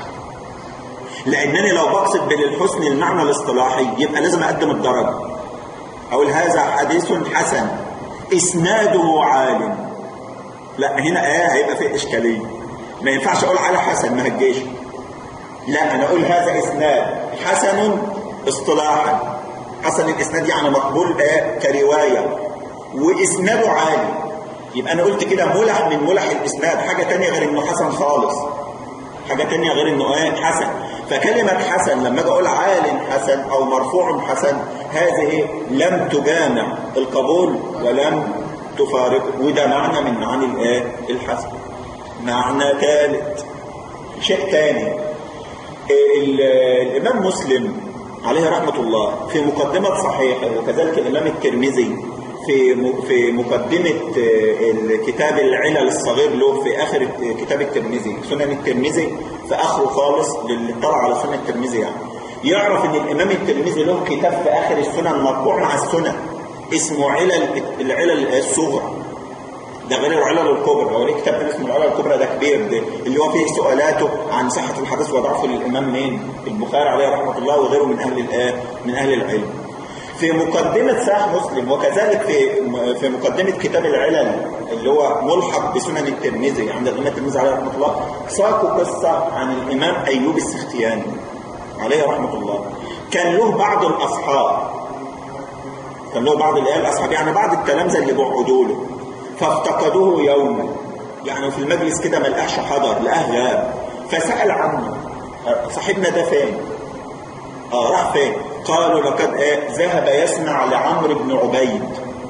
لانني لو بقصد بالحسن المعنى الاصطلاحي يبقى لازم اقدم الدرجه اقول هذا حديث حسن اسناده عال لا هنا اه هيبقى فيه اشكاليه ما ينفعش اقول على حسن ما هجيش لا انا اقول هذا اسناد حسن اصطلاحا حسن الاسناد يعني مقبول آه كروايه واسناده عالي يبقى انا قلت كده ملح من ملح الاسناد حاجه تانية غير انه حسن خالص حاجه تانية غير انه ايه حسن فكلمه حسن لما اجي اقول عال حسن او مرفوع حسن هذه لم تجامع القبول ولم تفارقه وده معنى من معاني الايه الحسن معنى ثالث شيء ثاني ال- الامام مسلم عليه رحمه الله في مقدمه صحيحه وكذلك الامام الترمذي في م- في مقدمه آه، الكتاب العلل الصغير له في اخر كتاب الترمذي سنن الترمذي في اخره خالص للي اطلع على سنن الترمذي يعني يعرف ان الامام الترمذي له كتاب في اخر السنن مطبوع مع السنن اسمه علل العلل الصغرى ده غير العلل الكبرى هو ليه كتاب تاني اسمه العلل الكبرى ده كبير ده اللي هو فيه سؤالاته عن صحة الحديث وضعفه للإمام مين البخاري عليه رحمة الله وغيره من أهل الآ من أهل العلم في مقدمة صحيح مسلم وكذلك في في مقدمة كتاب العلل اللي هو ملحق بسنن الترمذي عند الإمام الترمذي عليه رحمة الله ساقوا قصة عن الإمام أيوب السختياني عليه رحمة الله كان له بعض الأصحاب كان له بعض الايه الاصحاب يعني بعض التلامذه اللي بيقعدوا له فافتقدوه يوما يعني في المجلس كده ما لقاش حضر لقاه غاب فسال عنه آه، صاحبنا ده فين؟ اه راح فين؟ قالوا لقد ايه ذهب يسمع لعمرو بن عبيد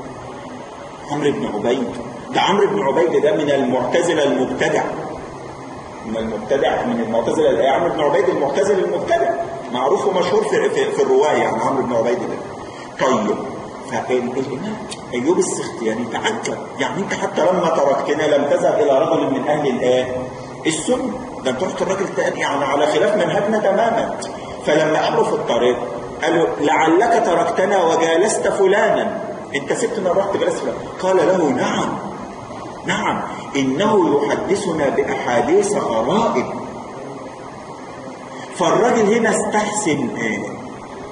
عمرو بن عبيد ده عمرو بن عبيد ده من المعتزله المبتدع من المبتدع من المعتزله الايه عمرو بن عبيد المعتزل المبتدع معروف ومشهور في, في, في الروايه يعني عمرو بن عبيد ده طيب فالإمام أيوب السختياني تعجب يعني أنت حتى لما تركتنا لم تذهب إلى رجل من أهل الآن السنة ده أنت رحت الراجل تاني يعني على خلاف منهجنا تماما فلما قابله في الطريق قالوا لعلك تركتنا وجالست فلانا أنت سبتنا رحت جلست فلان قال له نعم نعم إنه يحدثنا بأحاديث غرائب فالراجل هنا استحسن ايه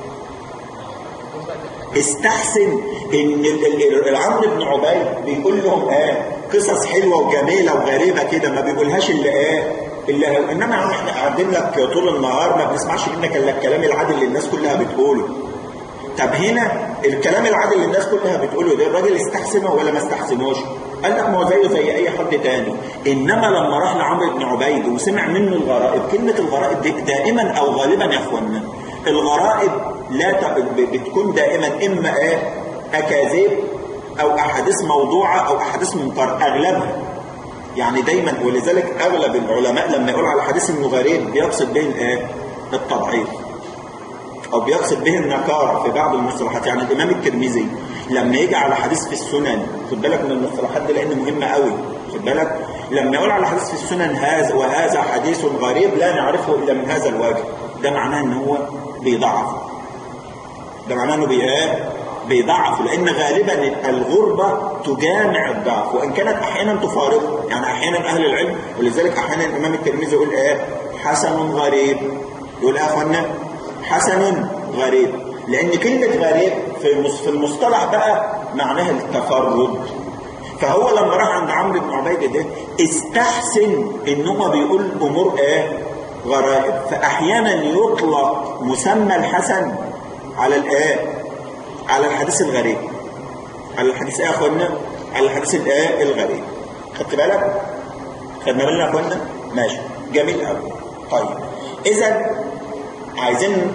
استحسن ان ال- ال- ال- عمرو بن عبيد بيقول لهم ايه قصص حلوه وجميله وغريبه كده ما بيقولهاش الا ايه الا هو انما يا عم احنا قاعدين لك طول النهار ما بنسمعش منك الا الكلام العادي اللي الناس كلها بتقوله طب هنا الكلام العادي اللي الناس كلها بتقوله ده الراجل استحسنه ولا ما استحسنوش؟ قال لك ما هو زيه زي اي حد تاني انما لما راح لعمرو بن عبيد وسمع منه الغرائب كلمه الغرائب دي دائما او غالبا يا اخوانا الغرائب لا ت- ب- بتكون دائما اما ايه اكاذيب او احاديث موضوعه او احاديث منكره اغلبها يعني دايما ولذلك اغلب العلماء لما يقول على حديث انه غريب بيقصد به الايه؟ التضعيف او بيقصد به النكاره في بعض المصطلحات يعني الامام الترمذي لما يجي على حديث في السنن خد بالك من المصطلحات دي لان مهمه قوي خد بالك لما يقول على حديث في السنن هذا وهذا حديث غريب لا نعرفه الا من هذا الوجه ده معناه ان هو بيضعف ده معناه انه بي ايه بيضعف لان غالبا الغربه تجامع الضعف وان كانت احيانا تفارقه يعني احيانا اهل العلم ولذلك احيانا الامام الترمذي يقول ايه حسن غريب يقول ايه يا اخوانا حسن غريب لان كلمه غريب في المص- في المصطلح بقى معناها التفرد فهو لما راح عند عمرو بن عبيد ده استحسن ان هو بيقول امور ايه غرائب فاحيانا يطلق مسمى الحسن على الايه على الحديث الغريب على الحديث ايه يا اخوانا على الحديث الايه الغريب خدت بالك خدنا بالنا يا اخوانا ماشي جميل قوي طيب اذا عايزين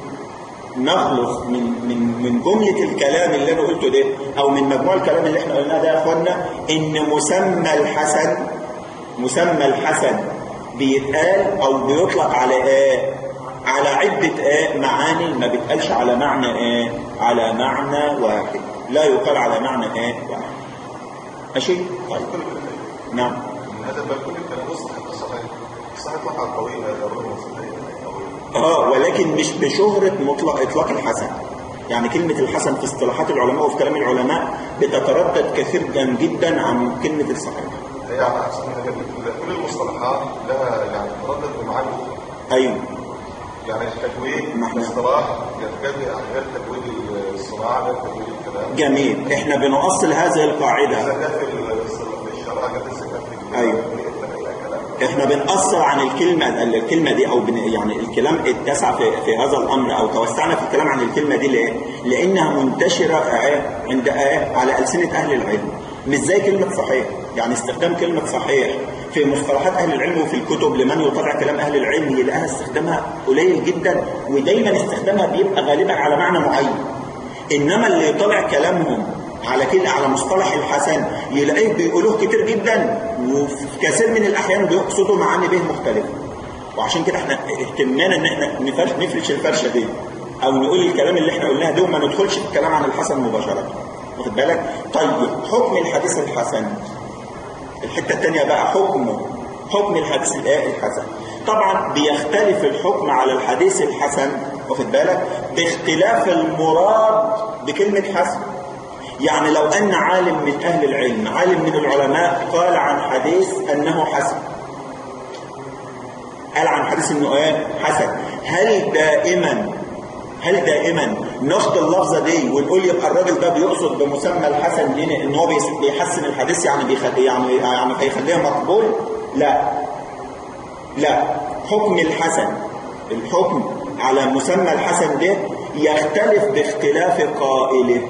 نخلص من من من جمله الكلام اللي انا قلته ده او من مجموع الكلام اللي احنا قلناه ده يا اخوانا ان مسمى الحسن مسمى الحسن بيتقال او بيطلق على ايه على عدة ايه معاني ما بيتقالش على معنى ايه على معنى واحد لا يقال على معنى ايه واحد ماشي طيب نعم
من هذا الباب كل الكلام بص حتى صحيح صحيح طبعا قوية يا رب
اه ولكن مش بشهرة مطلق اطلاق الحسن يعني كلمة الحسن في اصطلاحات العلماء وفي كلام العلماء بتتردد كثيرا جدا عن كلمة الصحيح
هي على عكس كل المصطلحات لها يعني تردد بمعاني
ايوه
يعني التجويد
ما احنا-
الاصطلاح يتجدد عن غير تجويد الصناعة غير تجويد الكلام
جميل احنا بنؤصل هذه القاعدة
الزكاة في في الشرع جت الزكاة في
أيوة. احنا بنأثر عن الكلمة الكلمة دي او بن يعني الكلام اتسع في, في هذا الامر او توسعنا في الكلام عن الكلمة دي ليه؟ لانها منتشرة آه عند آه على ألسنة اهل العلم مش زي كلمة صحيح يعني استخدام كلمة صحيح في مصطلحات اهل العلم وفي الكتب لمن يطلع كلام اهل العلم يلاقيها استخدامها قليل جدا ودايما استخدامها بيبقى غالبا على معنى معين انما اللي يطلع كلامهم على كده على مصطلح الحسن يلاقيه بيقولوه كتير جدا وفي كثير من الاحيان بيقصدوا معاني به مختلفه وعشان كده احنا اهتمنا ان احنا نفرش نفرش الفرشه دي او نقول الكلام اللي احنا قلناه ده وما ندخلش في الكلام عن الحسن مباشره واخد بالك طيب حكم الحديث الحسن الحته الثانيه بقى حكمه حكم الحديث الايه الحسن طبعا بيختلف الحكم على الحديث الحسن واخد بالك باختلاف المراد بكلمه حسن يعني لو أن عالم من أهل العلم عالم من العلماء قال عن حديث أنه حسن قال عن حديث أنه إيه حسن هل دائما هل دائما ناخد اللفظة دي ونقول يبقى الراجل ده بيقصد بمسمى الحسن لنا ان هو بيس- بيحسن الحديث يعني بيخليه يعني يعني هيخليه مقبول لا لا حكم الحسن الحكم على مسمى الحسن ده يختلف باختلاف قائله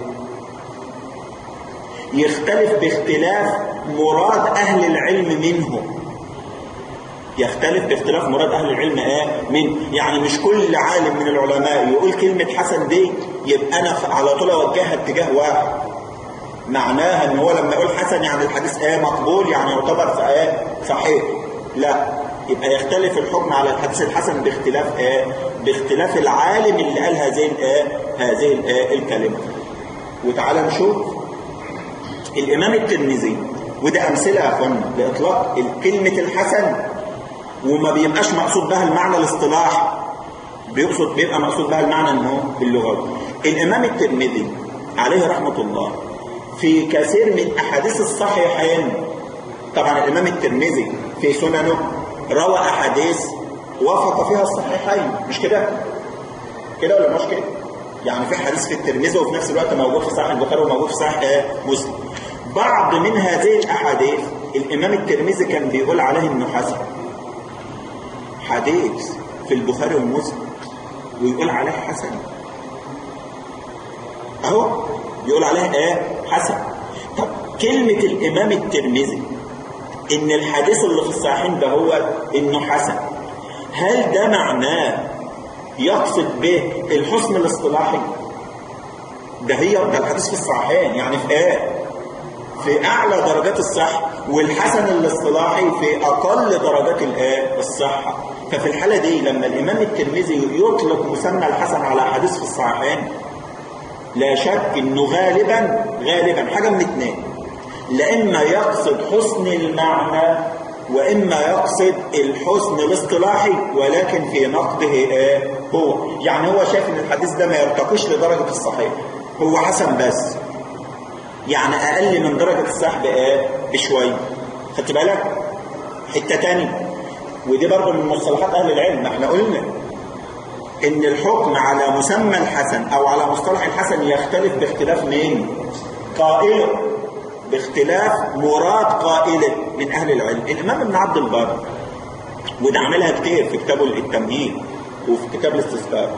يختلف باختلاف مراد أهل العلم منه يختلف باختلاف مراد أهل العلم ايه من يعني مش كل عالم من العلماء يقول كلمة حسن دي يبقى أنا ف- على طول أوجهها اتجاه واحد معناها ان هو لما يقول حسن يعني الحديث ايه مقبول يعني يعتبر في ايه صحيح لا يبقى يختلف الحكم على الحديث الحسن باختلاف ايه باختلاف العالم اللي قال هذه الايه هذه الايه الكلمه وتعالى نشوف الإمام الترمذي وده أمثلة يا أخوانا لإطلاق كلمة الحسن وما بيبقاش مقصود بها المعنى الاصطلاح بيقصد بيبقى مقصود بها المعنى انه اللغوي الإمام الترمذي عليه رحمة الله في كثير من أحاديث الصحيحين طبعا الإمام الترمذي في سننه روى أحاديث وافق فيها الصحيحين مش كده؟ كده ولا مش كده؟ يعني في حديث في الترمذي وفي نفس الوقت موجود في صحيح البخاري وموجود في صحيح آه، مسلم. بعض من هذه الاحاديث الامام الترمذي كان بيقول عليه انه حسن. حديث في البخاري ومسلم ويقول عليه حسن. اهو بيقول عليه ايه؟ حسن. طب كلمة الامام الترمذي ان الحديث اللي في الصحيحين ده هو انه حسن. هل ده معناه يقصد به الحسن الاصطلاحي ده هي ده الحديث في الصحيحين يعني في ايه في اعلى درجات الصحه والحسن الاصطلاحي في اقل درجات الايه الصحه ففي الحاله دي لما الامام الترمذي يطلق مسمى الحسن على حديث في الصحيحين لا شك انه غالبا غالبا حاجه من اثنين لا اما يقصد حسن المعنى واما يقصد الحسن الاصطلاحي ولكن في نقده ايه هو يعني هو شايف ان الحديث ده ما يرتقيش لدرجه الصحيح هو حسن بس يعني اقل من درجه الصح بايه بشويه خدت بالك حته تانية ودي برضه من مصطلحات اهل العلم احنا قلنا ان الحكم على مسمى الحسن او على مصطلح الحسن يختلف باختلاف مين قائله باختلاف مراد قائله من اهل العلم الامام ابن عبد البر وده عملها كتير في كتابه التمهيد وفي كتاب الاستذكار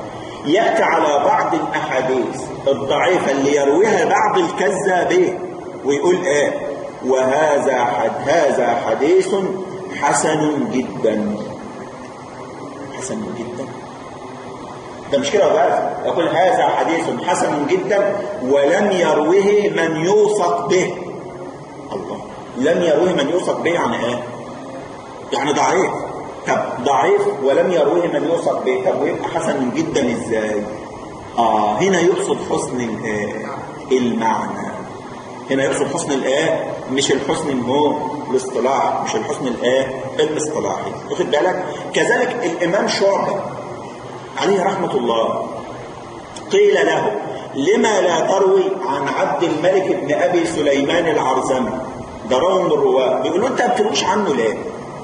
يأتي على بعض الأحاديث الضعيفة اللي يرويها بعض الكذابين ويقول ايه وهذا حد هذا حديث حسن جدا حسن جدا ده مش كده بس يقول هذا حديث حسن جدا ولم يروه من يوثق به الله لم يروه من يوثق به يعني ايه يعني ضعيف طب ضعيف ولم يروه من يوثق به طب ويبقى حسن جدا ازاي اه هنا يقصد حسن الايه المعنى هنا يقصد حسن الايه مش الحسن هو الاصطلاح مش الحسن الايه الاصطلاحي واخد بالك كذلك الامام شعبه عليه رحمه الله قيل له لما لا تروي عن عبد الملك بن ابي سليمان العرزمي ده راوي من الرواه بيقولوا انت ما بترويش عنه ليه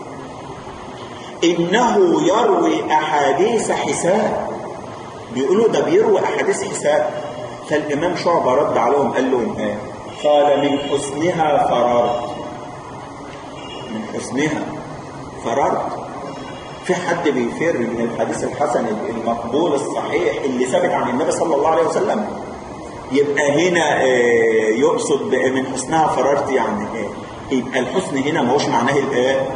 انه يروي احاديث حساب بيقولوا ده بيروي احاديث حساب فالامام شعبه رد عليهم قال لهم ايه قال من حسنها فررت من حسنها فررت في حد بيفر من الحديث الحسن المقبول الصحيح اللي ثبت عن النبي صلى الله عليه وسلم يبقى هنا يقصد من حسنها فررت يعني ايه يبقى الحسن هنا ما هوش معناه الايه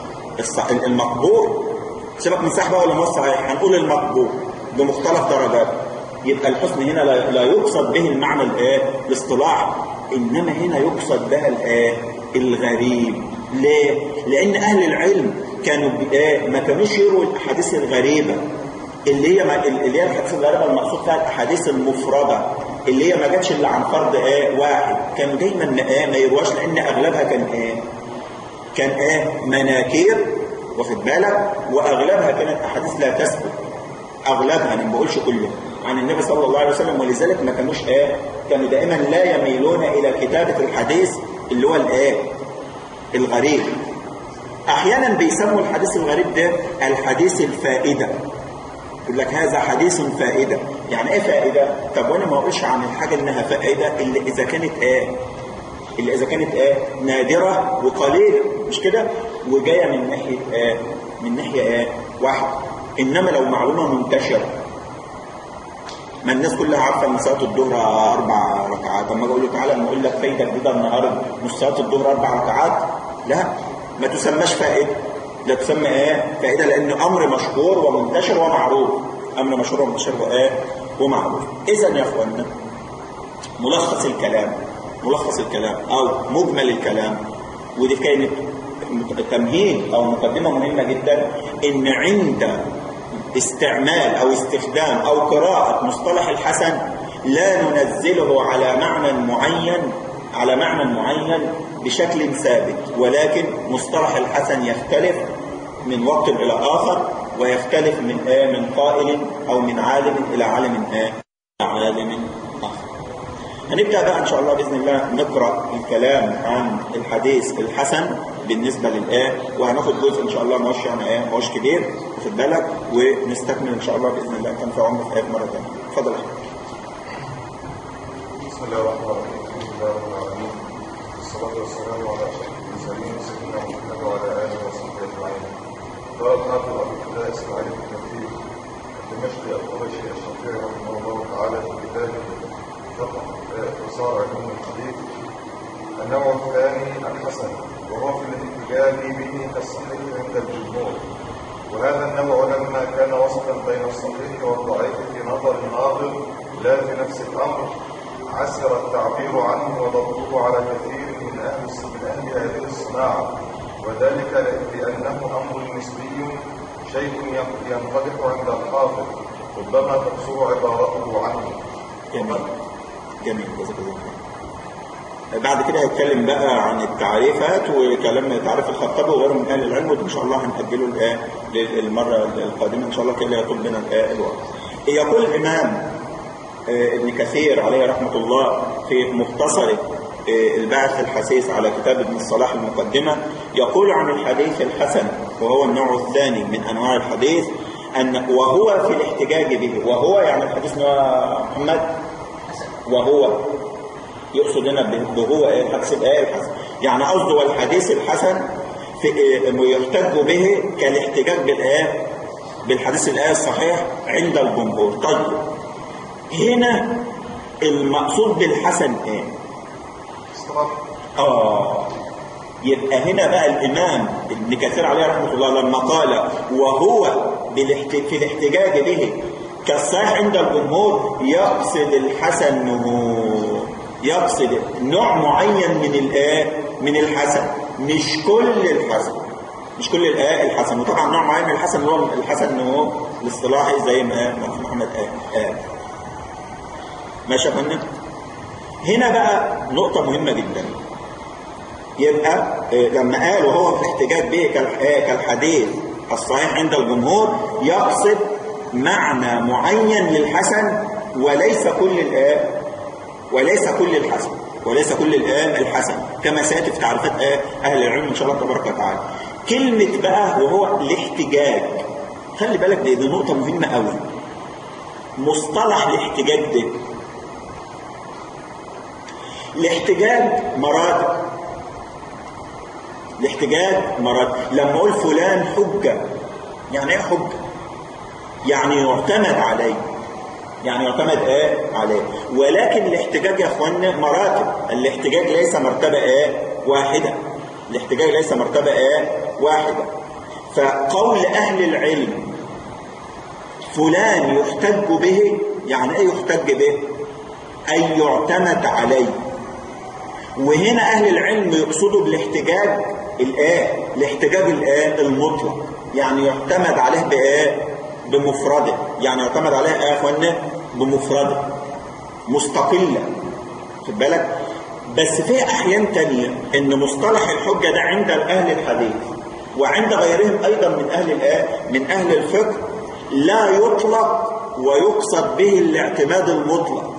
المقبول سيبك من صاحبه ولا مو صحيح هنقول المقبول بمختلف درجاته يبقى الحسن هنا لا يقصد به المعنى الايه الاصطلاح انما هنا يقصد بها الايه الغريب ليه لان اهل العلم كانوا ايه ما كانوش يروا الاحاديث الغريبه اللي هي ما اللي هي الاحاديث الغريبه المقصود فيها الاحاديث المفرده اللي هي ما جاتش الا عن فرد ايه واحد كانوا دايما ايه ما يرواش لان اغلبها كان ايه كان ايه مناكير واخد بالك واغلبها كانت احاديث لا تثبت اغلبها انا ما بقولش كله عن النبي صلى الله عليه وسلم ولذلك ما كانوش ايه كانوا دائما لا يميلون الى كتابه الحديث اللي هو الايه الغريب احيانا بيسموا الحديث الغريب ده الحديث الفائده يقول لك هذا حديث فائده يعني ايه فائده طب وانا ما اقولش عن الحاجه انها فائده الا اذا كانت ايه اللي اذا كانت ايه نادره وقليله مش كده وجايه من ناحيه ايه من ناحيه ايه واحد انما لو معلومه منتشره ما الناس كلها عارفه ان صلاه الظهر اربع ركعات اما اقول له تعالى نقول لك فايده جديده النهارده مش صلاه الظهر اربع ركعات لا ما تسماش فائده لا تسمى ايه فائده لان امر مشهور ومنتشر ومعروف امر مشهور ومنتشر وايه ومعروف اذا يا اخوانا ملخص الكلام ملخص الكلام او مجمل الكلام ودي كانت تمهيد او مقدمه مهمه جدا ان عند استعمال او استخدام او قراءه مصطلح الحسن لا ننزله على معنى معين على معنى معين بشكل ثابت ولكن مصطلح الحسن يختلف من وقت الى اخر ويختلف من آه من قائل او من عالم الى عالم آه عالم اخر هنبدأ بقى إن شاء الله بإذن الله نقرأ الكلام عن الحديث الحسن بالنسبة للآية وهناخد جزء إن شاء الله ماهوش يعني آية ماهوش كبير واخد بالك ونستكمل إن شاء الله بإذن الله كان في عمر في آية مرة ثانية اتفضل
بسم الله الرحمن الرحيم الحمد لله رب العالمين والصلاة والسلام على أشرف المرسلين سيدنا محمد وعلى آله وصحبه أجمعين قال الحافظ أبو الفداء إسماعيل بن كثير الدمشقي القرشي الشافعي رحمه الله تعالى في كتابه فقه اختصار علوم الحديث النوع الثاني الحسن وهو في الاحتجاج به كالصحيح عند الجمهور وهذا النوع لما كان وسطا بين الصحيح والضعيف في نظر الناظر لا في نفس الامر عسر التعبير عنه وضبطه على كثير من اهل من اهل هذه الصناعه وذلك لانه امر نسبي شيء ينقدح عند الحافظ ربما تقصر عبارته عنه
جميل جميل جزاك الله خير بعد كده هيتكلم بقى عن التعريفات وكلام تعريف الخطاب وغيره من اهل العلم وده ان شاء الله هنأجله الآن للمره القادمه ان شاء الله كده لا يطول بنا الوقت. يقول الامام ابن كثير عليه رحمه الله في مختصر البعث الحسيس على كتاب ابن الصلاح المقدمه يقول عن الحديث الحسن وهو النوع الثاني من انواع الحديث ان وهو في الاحتجاج به وهو يعني الحديث محمد وهو يقصد هنا بهو ايه الحديث الايه الحسن يعني قصده والحديث الحسن في يحتج به كالاحتجاج بالايه بالحديث الآية الصحيح عند الجمهور طيب هنا المقصود بالحسن ايه
اصطلاح
آه يبقى هنا بقى الإمام ابن كثير عليه رحمة الله لما قال وهو بالاحت... في الاحتجاج به كالصحيح عند الجمهور يقصد الحسن نمو يقصد نوع معين من الآه من الحسن مش كل الحسن مش كل الآه الحسن وطبعا نوع معين من الحسن اللي هو الحسن نمو الاصطلاحي زي ما محمد قال آه. ماشي يا فندم هنا بقى نقطة مهمة جدا يبقى آه، لما قال وهو في احتجاج به كال- آه، كالحديث الصحيح عند الجمهور يقصد معنى معين للحسن وليس كل الآن وليس كل الحسن وليس كل الآن الحسن كما سيأتي في تعريفات آه، أهل العلم إن شاء الله تبارك وتعالى كلمة بقى وهو الاحتجاج خلي بالك دي, دي نقطة مهمة قوي مصطلح الاحتجاج ده الاحتجاج مراتب الاحتجاج مراتب لما اقول فلان حجة يعني ايه حجة يعني يعتمد عليه يعني يعتمد ايه عليه ولكن الاحتجاج يا اخوانا مراتب الاحتجاج ليس مرتبة ايه واحدة الاحتجاج ليس مرتبة ايه واحدة فقول اهل العلم فلان يحتج به يعني ايه يحتج به اي يعتمد عليه وهنا أهل العلم يقصدوا بالاحتجاج الآن الاحتجاج الآن المطلق يعني يعتمد عليه بآه بمفرده يعني يعتمد عليه آه يا أخوانا بمفرده مستقلة خد بالك بس في أحيان تانية إن مصطلح الحجة ده عند أهل الحديث وعند غيرهم أيضا من أهل الآه من أهل الفقه لا يطلق ويقصد به الاعتماد المطلق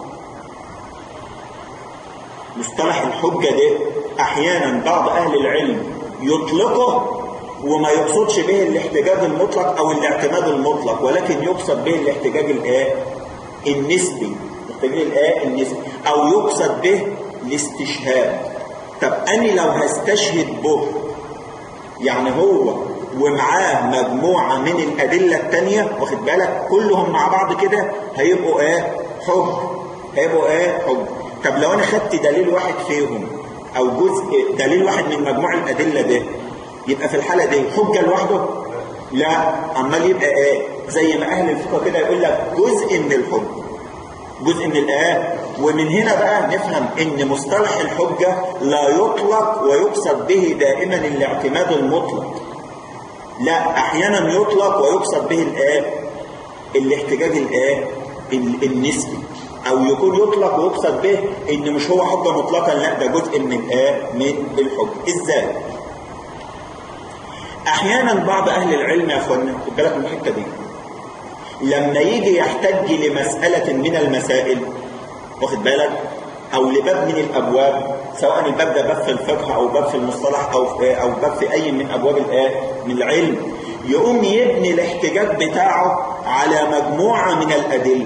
مصطلح الحجة ده أحيانا بعض أهل العلم يطلقه وما يقصدش به الاحتجاج المطلق أو الاعتماد المطلق ولكن يقصد به الاحتجاج الآه النسبي الاحتجاج الآه النسبي أو يقصد به الاستشهاد طب أنا لو هستشهد به يعني هو ومعاه مجموعة من الأدلة التانية واخد بالك كلهم مع بعض كده هيبقوا ايه حج هيبقوا ايه حج طب لو انا خدت دليل واحد فيهم او جزء دليل واحد من مجموع الأدلة ده يبقى في الحالة دي حجة لوحده لا عمال يبقى ايه زي ما اهل الفقه كده يقول لك جزء من الحجة جزء من الآية ومن هنا بقى نفهم ان مصطلح الحجة لا يطلق ويقصد به دائما الاعتماد المطلق لا احيانا يطلق ويقصد به الآية الاحتجاج الآية النسبي او يكون يطلق ويقصد به ان مش هو حجة مطلقا لا ده جزء من الآية من الحجة ازاي احيانا بعض اهل العلم يا اخوانا خد بالك من الحته دي لما يجي يحتج لمسألة من المسائل واخد بالك أو لباب من الأبواب سواء الباب ده باب في الفقه أو باب في المصطلح أو في أو باب في أي من أبواب الآية من العلم يقوم يبني الاحتجاج بتاعه على مجموعة من الأدلة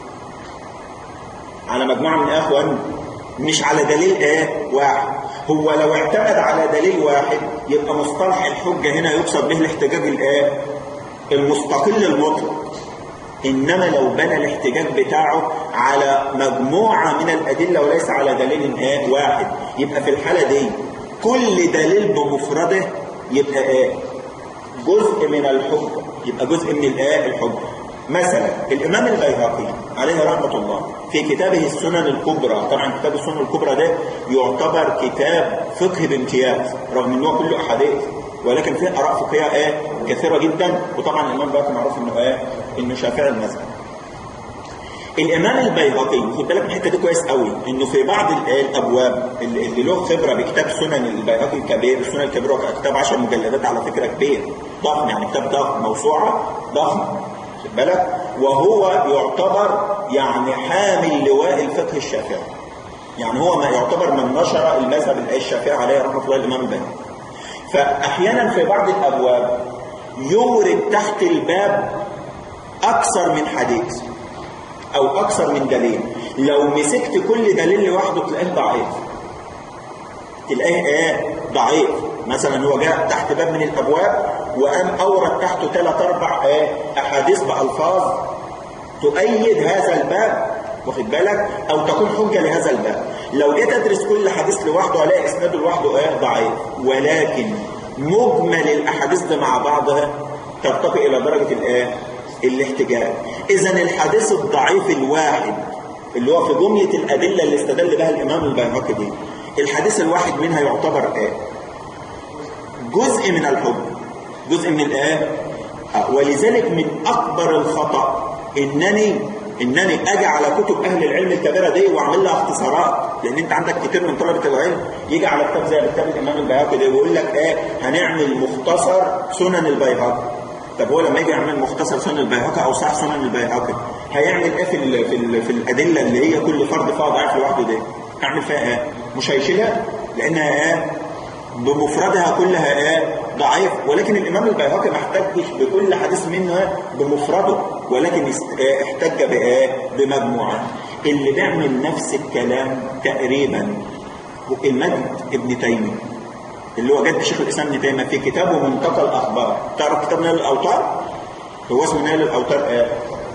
على مجموعة من أخوان مش على دليل آية واحد هو لو اعتمد على دليل واحد يبقى مصطلح الحجة هنا يقصد به الاحتجاج الآية المستقل المطلق إنما لو بنى الاحتجاج بتاعه على مجموعة من الأدلة وليس على دليل آه واحد يبقى في الحالة دي كل دليل بمفرده يبقى آه جزء من الحجة يبقى جزء من الآية الحجة مثلا الإمام البيهقي عليه رحمة الله في كتابه السنن الكبرى طبعا كتاب السنن الكبرى ده يعتبر كتاب فقه بامتياز رغم انه كله أحاديث ولكن فيه آراء فقهية ايه كثيرة جدا وطبعا الإمام بقى معروف انه ايه انه شافعي المذهب الإمام البيهقي خد بالك من الحتة دي كويس قوي انه في بعض الأبواب اللي له خبرة بكتاب سنن البيهقي الكبير السنن الكبير كتاب 10 مجلدات على فكرة كبير ضخم يعني كتاب ضخم موسوعة ضخمة خد بالك وهو يعتبر يعني حامل لواء الفقه الشافعي يعني هو ما يعتبر من نشر المذهب الشافعي عليه رحمة الله الإمام البيهقي فأحيانا في بعض الأبواب يورد تحت الباب أكثر من حديث أو أكثر من دليل لو مسكت كل دليل لوحده تلاقيه ضعيف تلاقيه ايه ضعيف مثلا هو جاء تحت باب من الابواب وقام اورد تحته ثلاث اربع آه، احاديث بالفاظ تؤيد هذا الباب واخد بالك او تكون حجه لهذا الباب لو جيت ادرس كل حديث لوحده الاقي اسناده لوحده ايه ضعيف ولكن مجمل الاحاديث دي مع بعضها ترتقي الى درجه الايه الاحتجاج اذا الحديث الضعيف الواحد اللي هو في جمله الادله اللي استدل بها الامام البيهقي دي الحديث الواحد منها يعتبر ايه جزء من الحب جزء من الايه آه، ولذلك من اكبر الخطا انني انني اجي على كتب اهل العلم الكبيره دي واعمل لها اختصارات لان انت عندك كتير من طلبه العلم يجي على كتاب زي كتاب الامام البيهقي ده ويقول لك ايه هنعمل مختصر سنن البيهقي طب هو لما يجي يعمل مختصر سنن البيهقي او صح سنن البيهقي هيعمل ايه في ال في, ال في الادله اللي هي كل فرد فيها ضعيف لوحده دي هيعمل فيها ايه مش هيشيلها لانها ايه بمفردها كلها ايه ضعيف ولكن الامام البيهقي ما احتجش بكل حديث منها بمفرده ولكن است- آه، احتج بايه بمجموعه اللي بيعمل نفس الكلام تقريبا هو المجد ابن تيميه اللي هو جد شيخ الاسلام ابن تيميه في كتابه منتقى الاخبار تعرف كتاب نيل الاوتار هو اسمه نيل الاوتار ايه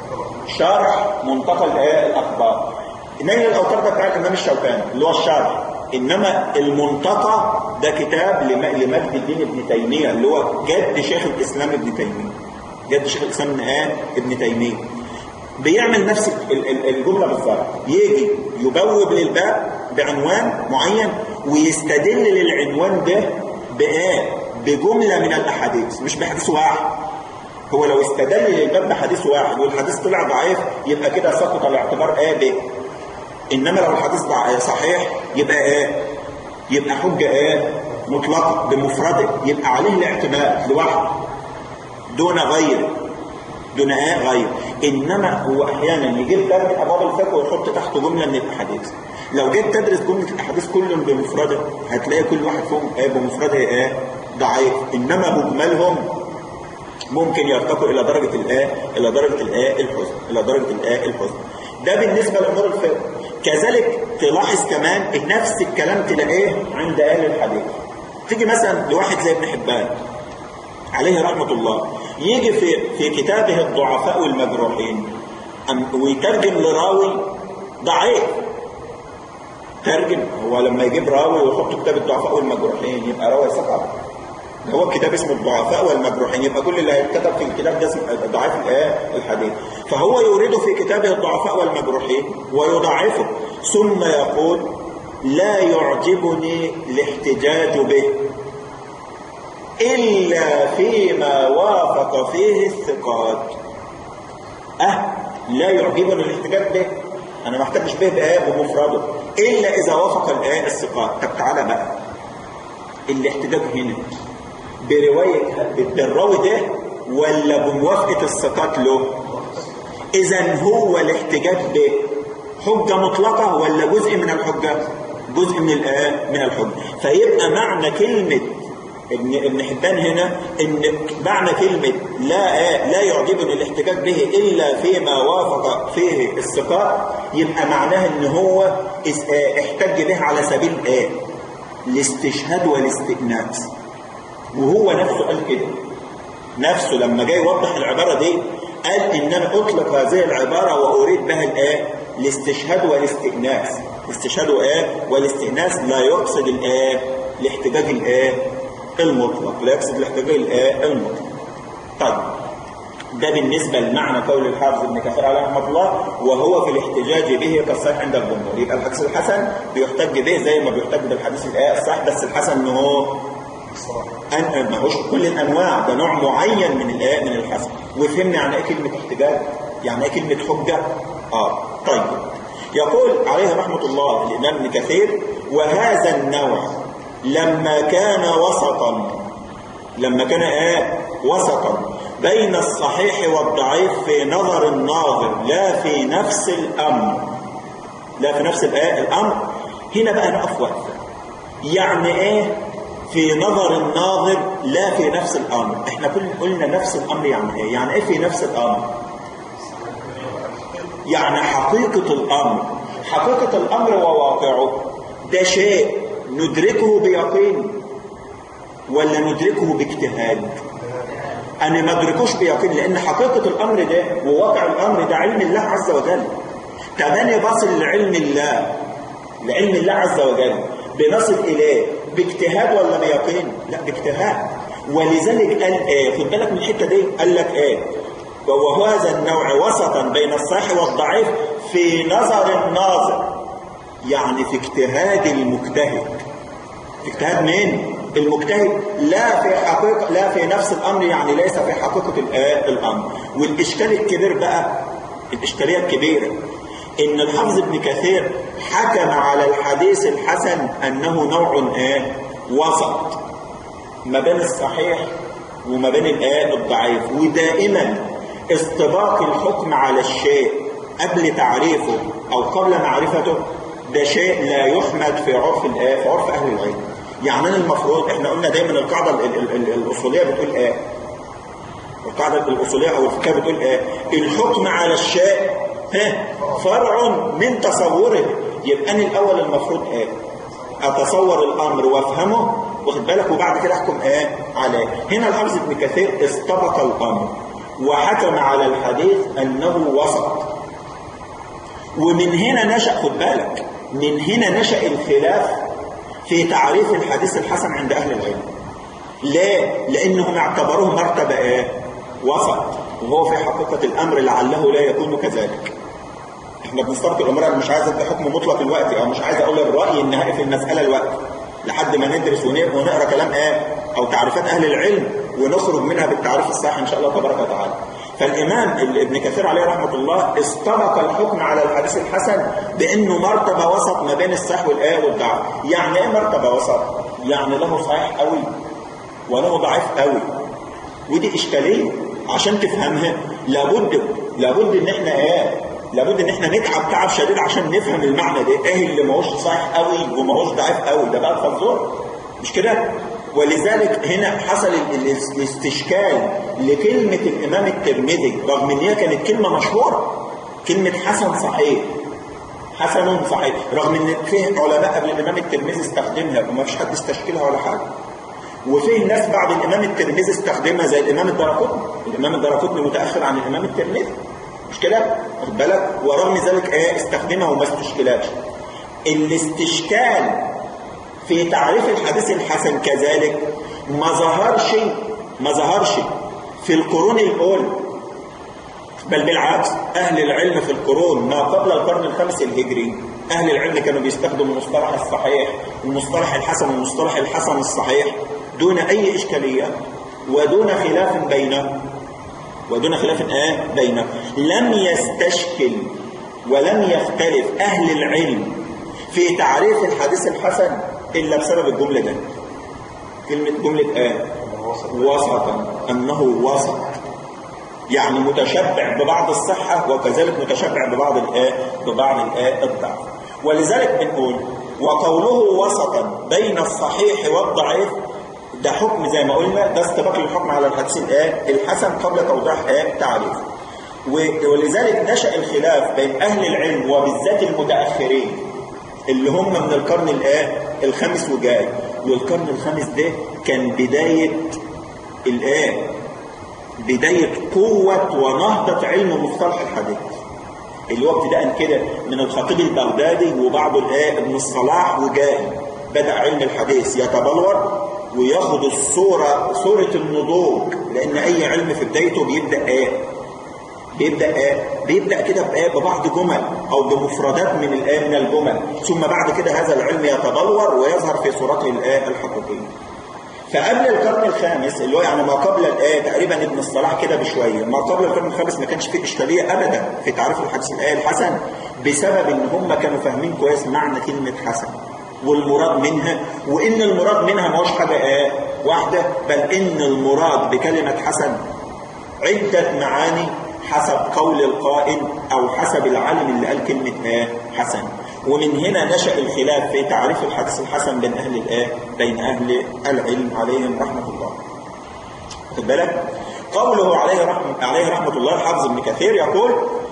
شرح منتقى الايه الاخبار نيل الاوتار ده بتاع الامام الشوكاني اللي هو الشرح انما المنتقى ده كتاب لم- لمجد الدين ابن تيميه اللي هو جد شيخ الاسلام ابن تيميه جد شيخ الاسلام ايه ابن تيميه بيعمل نفس ال- ال- الجمله بالظبط يجي يبوب للباب بعنوان معين ويستدل للعنوان ده بايه بجمله من الاحاديث مش بحديث واحد هو لو استدل للباب بحديث واحد والحديث طلع ضعيف يبقى كده سقط الاعتبار ايه ب انما لو الحديث ضع- صحيح يبقى ايه يبقى حجه ايه مطلقه بمفرده يبقى عليه الاعتماد لوحده دون غيره دون ايه غير انما هو احيانا يجيب باب من ابواب الفقه ويحط تحته جمله من الاحاديث لو جيت تدرس جمله الاحاديث كل بمفرده هتلاقي كل واحد فيهم ايه بمفرده ايه ضعيف انما مجملهم ممكن يرتقوا الى درجه الايه الى درجه الايه الحزن الى درجه الايه الحزن ده بالنسبه لامور الفقه كذلك تلاحظ كمان إن نفس الكلام تلاقيه عند اهل الحديث تيجي مثلا لواحد زي ابن حبان عليه رحمه الله يجي في في كتابه الضعفاء والمجروحين أم- ويترجم لراوي ضعيف ترجم هو لما يجيب راوي ويحط كتاب الضعفاء والمجروحين يبقى راوي سقط ده هو الكتاب اسمه الضعفاء والمجروحين يبقى كل اللي هيتكتب في الكتاب ده اسمه ضعيف الايه الحديث فهو يورده في كتابه الضعفاء والمجروحين ويضعفه ثم يقول لا يعجبني الاحتجاج به إلا فيما وافق فيه الثقات أه لا يعجبني الاحتجاج به أنا ما احتجش به بآية بمفرده إلا إذا وافق الآية الثقات طب تعالى بقى الاحتجاج هنا برواية بالراوي ده ولا بموافقة الثقات له إذا هو الاحتجاج به حجة مطلقة ولا جزء من الحجة جزء من الآية من الحجة فيبقى معنى كلمة ابن ابن حبان هنا ان معنى كلمه لا آه لا يعجبني الاحتجاج به الا فيما وافق فيه الثقات يبقى معناها ان هو اس- آه احتج به على سبيل ايه الاستشهاد والاستئناس وهو نفسه قال كده نفسه لما جاي يوضح العبارة دي قال إن أنا أطلق هذه العبارة وأريد بها الآية الاستشهاد والاستئناس الاستشهاد وآية والاستئناس لا يقصد الآية الاحتجاج الآية المطلق لا يقصد الاحتجاج الآية المطلق طيب ده بالنسبة لمعنى قول الحافظ ابن كثير عليه رحمه الله وهو في الاحتجاج به كالصحيح عند الجمهور يبقى الحديث الحسن بيحتج به زي ما بيحتج بالحديث الآية الصحيح بس الحسن ان هو أن ما هوش كل الانواع ده نوع معين من الايه من الحسن وفهمنا يعني ايه كلمه احتجاج يعني ايه كلمه حجه اه طيب يقول عليه رحمه الله الامام ابن كثير وهذا النوع لما كان وسطا لما كان ايه وسطا بين الصحيح والضعيف في نظر الناظر لا في نفس الامر لا في نفس الايه الامر هنا بقى نقف وقفه يعني ايه في نظر الناظر لا في نفس الامر احنا كل قلنا نفس الامر يعني ايه يعني ايه في نفس الامر يعني حقيقة الامر حقيقة الامر وواقعه ده شيء ندركه بيقين ولا ندركه باجتهاد أنا ما أدركوش بيقين لأن حقيقة الأمر ده وواقع الأمر ده علم الله عز وجل طب أنا بصل لعلم الله لعلم الله عز وجل بنصل إليه باجتهاد ولا بيقين؟ لا باجتهاد ولذلك قال ايه خد بالك من الحته دي قال لك ايه وهو هذا النوع وسطا بين الصحيح والضعيف في نظر الناظر يعني في اجتهاد المجتهد في اجتهاد مين المجتهد لا في حقيقة لا في نفس الامر يعني ليس في حقيقة الامر والاشكال الكبير بقى الاشكالية الكبيرة ان الحافظ ابن كثير حكم على الحديث الحسن انه نوع ايه وسط ما بين الصحيح وما بين الايه الضعيف ودائما استباق الحكم على الشيء قبل تعريفه او قبل معرفته ده شيء لا يحمد في عرف الايه في عرف اهل العلم يعني أنا المفروض احنا قلنا دايما القاعده ال ال ال الاصوليه بتقول ايه القاعده الاصوليه او الفقهيه بتقول ايه الحكم على الشيء ها فرع من تصوره يبقى انا الاول المفروض ايه اتصور الامر وافهمه واخد بالك وبعد كده احكم ايه عليه هنا الحافظ ابن كثير استبق الامر وحكم على الحديث انه وسط ومن هنا نشا خد بالك من هنا نشا الخلاف في تعريف الحديث الحسن عند اهل العلم ليه لانهم اعتبروه مرتبه ايه وسط وهو في حقيقه الامر لعله لا يكون كذلك احنا بنستبق الامر انا مش عايز ادي حكم مطلق الوقت او مش عايز اقول الراي النهائي في المساله الوقت لحد ما ندرس ونقرا كلام ايه او تعريفات اهل العلم ونخرج منها بالتعريف الصحيح ان شاء الله تبارك وتعالى فالامام ابن كثير عليه رحمه الله استبق الحكم على الحديث الحسن بانه مرتبه وسط ما بين الصحيح والايه والضعف يعني ايه مرتبه وسط يعني له صحيح قوي وله ضعيف قوي ودي اشكاليه عشان تفهمها لابد لابد ان احنا ايه لابد ان احنا نتعب تعب شديد عشان نفهم المعنى ده ايه اللي ماهوش صحيح قوي وماهوش ضعيف قوي ده بقى فزور مش كده ولذلك هنا حصل الاستشكال لكلمة الإمام الترمذي رغم ان هي كانت كلمة مشهورة كلمة حسن صحيح حسن صحيح رغم ان فيه علماء قبل الإمام الترمذي استخدمها وما فيش حد استشكلها ولا حاجة وفيه ناس بعد الإمام الترمذي استخدمها زي الإمام الدرقطني الإمام الدرقطني متأخر عن الإمام الترمذي مش كده واخد بالك ورغم ذلك ايه استخدمها وما استشكلهاش الاستشكال في تعريف الحديث الحسن كذلك ما ظهرش ما ظهرش في القرون الاولى بل بالعكس اهل العلم في القرون ما قبل القرن الخامس الهجري اهل العلم كانوا بيستخدموا المصطلح الصحيح والمصطلح الحسن والمصطلح الحسن الصحيح دون اي اشكاليه ودون خلاف بينهم ودون خلاف آه بينه لم يستشكل ولم يختلف أهل العلم في تعريف الحديث الحسن إلا بسبب الجملة ده كلمة جملة آه وسطا أنه وسط يعني متشبع ببعض الصحة وكذلك متشبع ببعض الآه ببعض الآه الضعف ولذلك بنقول وقوله وسطا بين الصحيح والضعيف ده حكم زي ما قلنا ده استباق الحكم على الحديث الايه الحسن قبل توضيح ايه تعريف ولذلك نشا الخلاف بين اهل العلم وبالذات المتاخرين اللي هم من القرن الايه الخامس وجاي والقرن الخامس ده كان بدايه الايه بدايه قوه ونهضه علم مصطلح الحديث اللي هو ابتداء كده من الخطيب البغدادي وبعضه الايه ابن الصلاح وجاي بدا علم الحديث يتبلور وياخد الصورة صورة النضوج لأن أي علم في بدايته بيبدأ إيه؟ بيبدأ إيه؟ بيبدأ كده بإيه؟ ببعض جمل أو بمفردات من الآية من الجمل ثم بعد كده هذا العلم يتبلور ويظهر في صورته الآية الحقيقية فقبل القرن الخامس اللي هو يعني ما قبل الآية تقريبا ابن الصلاح كده بشوية ما قبل القرن الخامس ما كانش فيه إشكالية أبدا في تعريف الحديث الآية الحسن بسبب إن هم كانوا فاهمين كويس معنى كلمة حسن والمراد منها وإن المراد منها ما هوش حاجة آه واحدة بل إن المراد بكلمة حسن عدة معاني حسب قول القائل أو حسب العالم اللي قال كلمة آه حسن ومن هنا نشأ الخلاف في تعريف الحديث الحسن بين أهل الآه بين أهل العلم عليهم رحمة الله خد بالك قوله عليه رحمة, عليه رحمة الله الحافظ ابن كثير يقول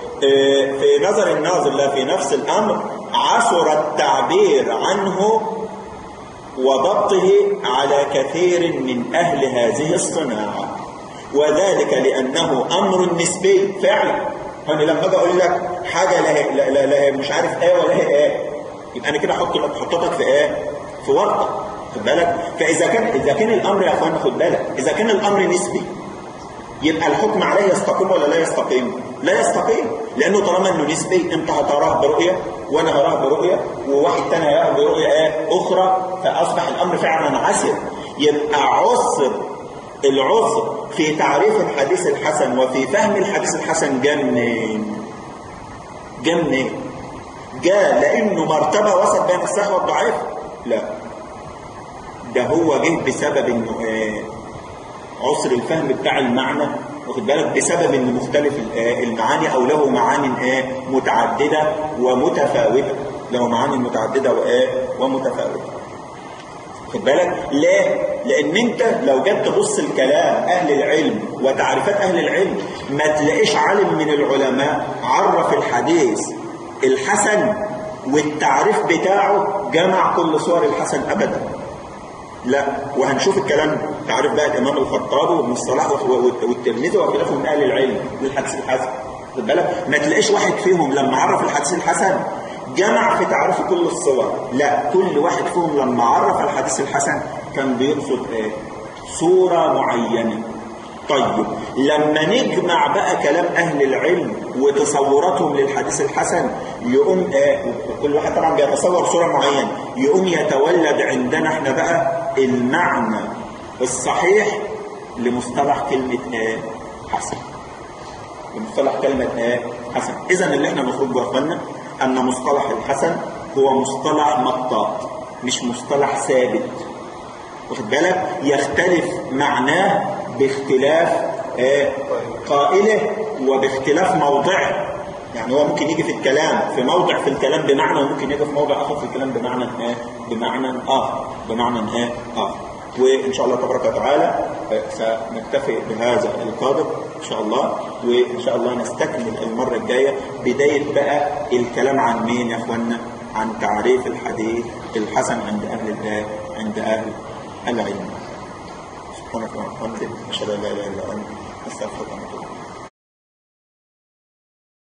في نظر الناظر لا في نفس الأمر عسر التعبير عنه وضبطه على كثير من أهل هذه الصناعة وذلك لأنه أمر نسبي فعلا أنا لما أجي أقول لك حاجة لا, لا, لا, لا مش عارف إيه ولا هي إيه يبقى أنا كده أحط حطتك في إيه؟ في ورطة خد بالك فإذا كان إذا كان الأمر يا أخوانا خد بالك إذا كان الأمر نسبي يبقى الحكم عليه يستقيم ولا لا يستقيم لا يستقيم لانه طالما انه نسبي انت هتراه برؤيه وانا هراه برؤيه وواحد تاني هيراه برؤيه ايه اخرى فاصبح الامر فعلا عسر يبقى عسر العسر في تعريف الحديث الحسن وفي فهم الحديث الحسن جاء منين؟ جاء منين؟ جاء لانه مرتبه وسط بين الصحيح والضعيف؟ لا ده هو جه بسبب انه ايه؟ عسر الفهم بتاع المعنى واخد بالك بسبب ان مختلف المعاني او له معاني متعدده ومتفاوته له معاني متعدده ومتفاوته خد بالك ليه لان انت لو جيت تبص الكلام اهل العلم وتعريفات اهل العلم ما تلاقيش عالم من العلماء عرف الحديث الحسن والتعريف بتاعه جمع كل صور الحسن ابدا لا وهنشوف الكلام تعرف بقى الامام الخطابي وابن الصلاح والترمذي وخلافه من اهل العلم للحديث الحسن خد بالك ما تلاقيش واحد فيهم لما عرف الحديث الحسن جمع في تعريف كل الصور لا كل واحد فيهم لما عرف الحديث الحسن كان بيقصد ايه صوره معينه طيب لما نجمع بقى كلام اهل العلم وتصوراتهم للحديث الحسن يقوم آه كل واحد طبعا بيتصور صوره معينه يقوم يتولد عندنا احنا بقى المعنى الصحيح لمصطلح كلمه آه حسن لمصطلح كلمه آه حسن اذا اللي احنا المفروض اخوانا ان مصطلح الحسن هو مصطلح مطاط مش مصطلح ثابت واخد بالك يختلف معناه باختلاف قائله وباختلاف موضعه يعني هو ممكن يجي في الكلام في موضع في الكلام بمعنى وممكن يجي في موضع اخر في الكلام بمعنى ايه بمعنى اخر بمعنى ايه اخر وان شاء الله تبارك وتعالى سنكتفي بهذا القادر ان شاء الله وان شاء الله نستكمل المره الجايه بدايه بقى الكلام عن مين يا اخوانا عن تعريف الحديث الحسن عند اهل عند اهل العلم سبحانك اللهم وبحمدك اشهد ان لا اله الا انت استغفرك واتوب اليك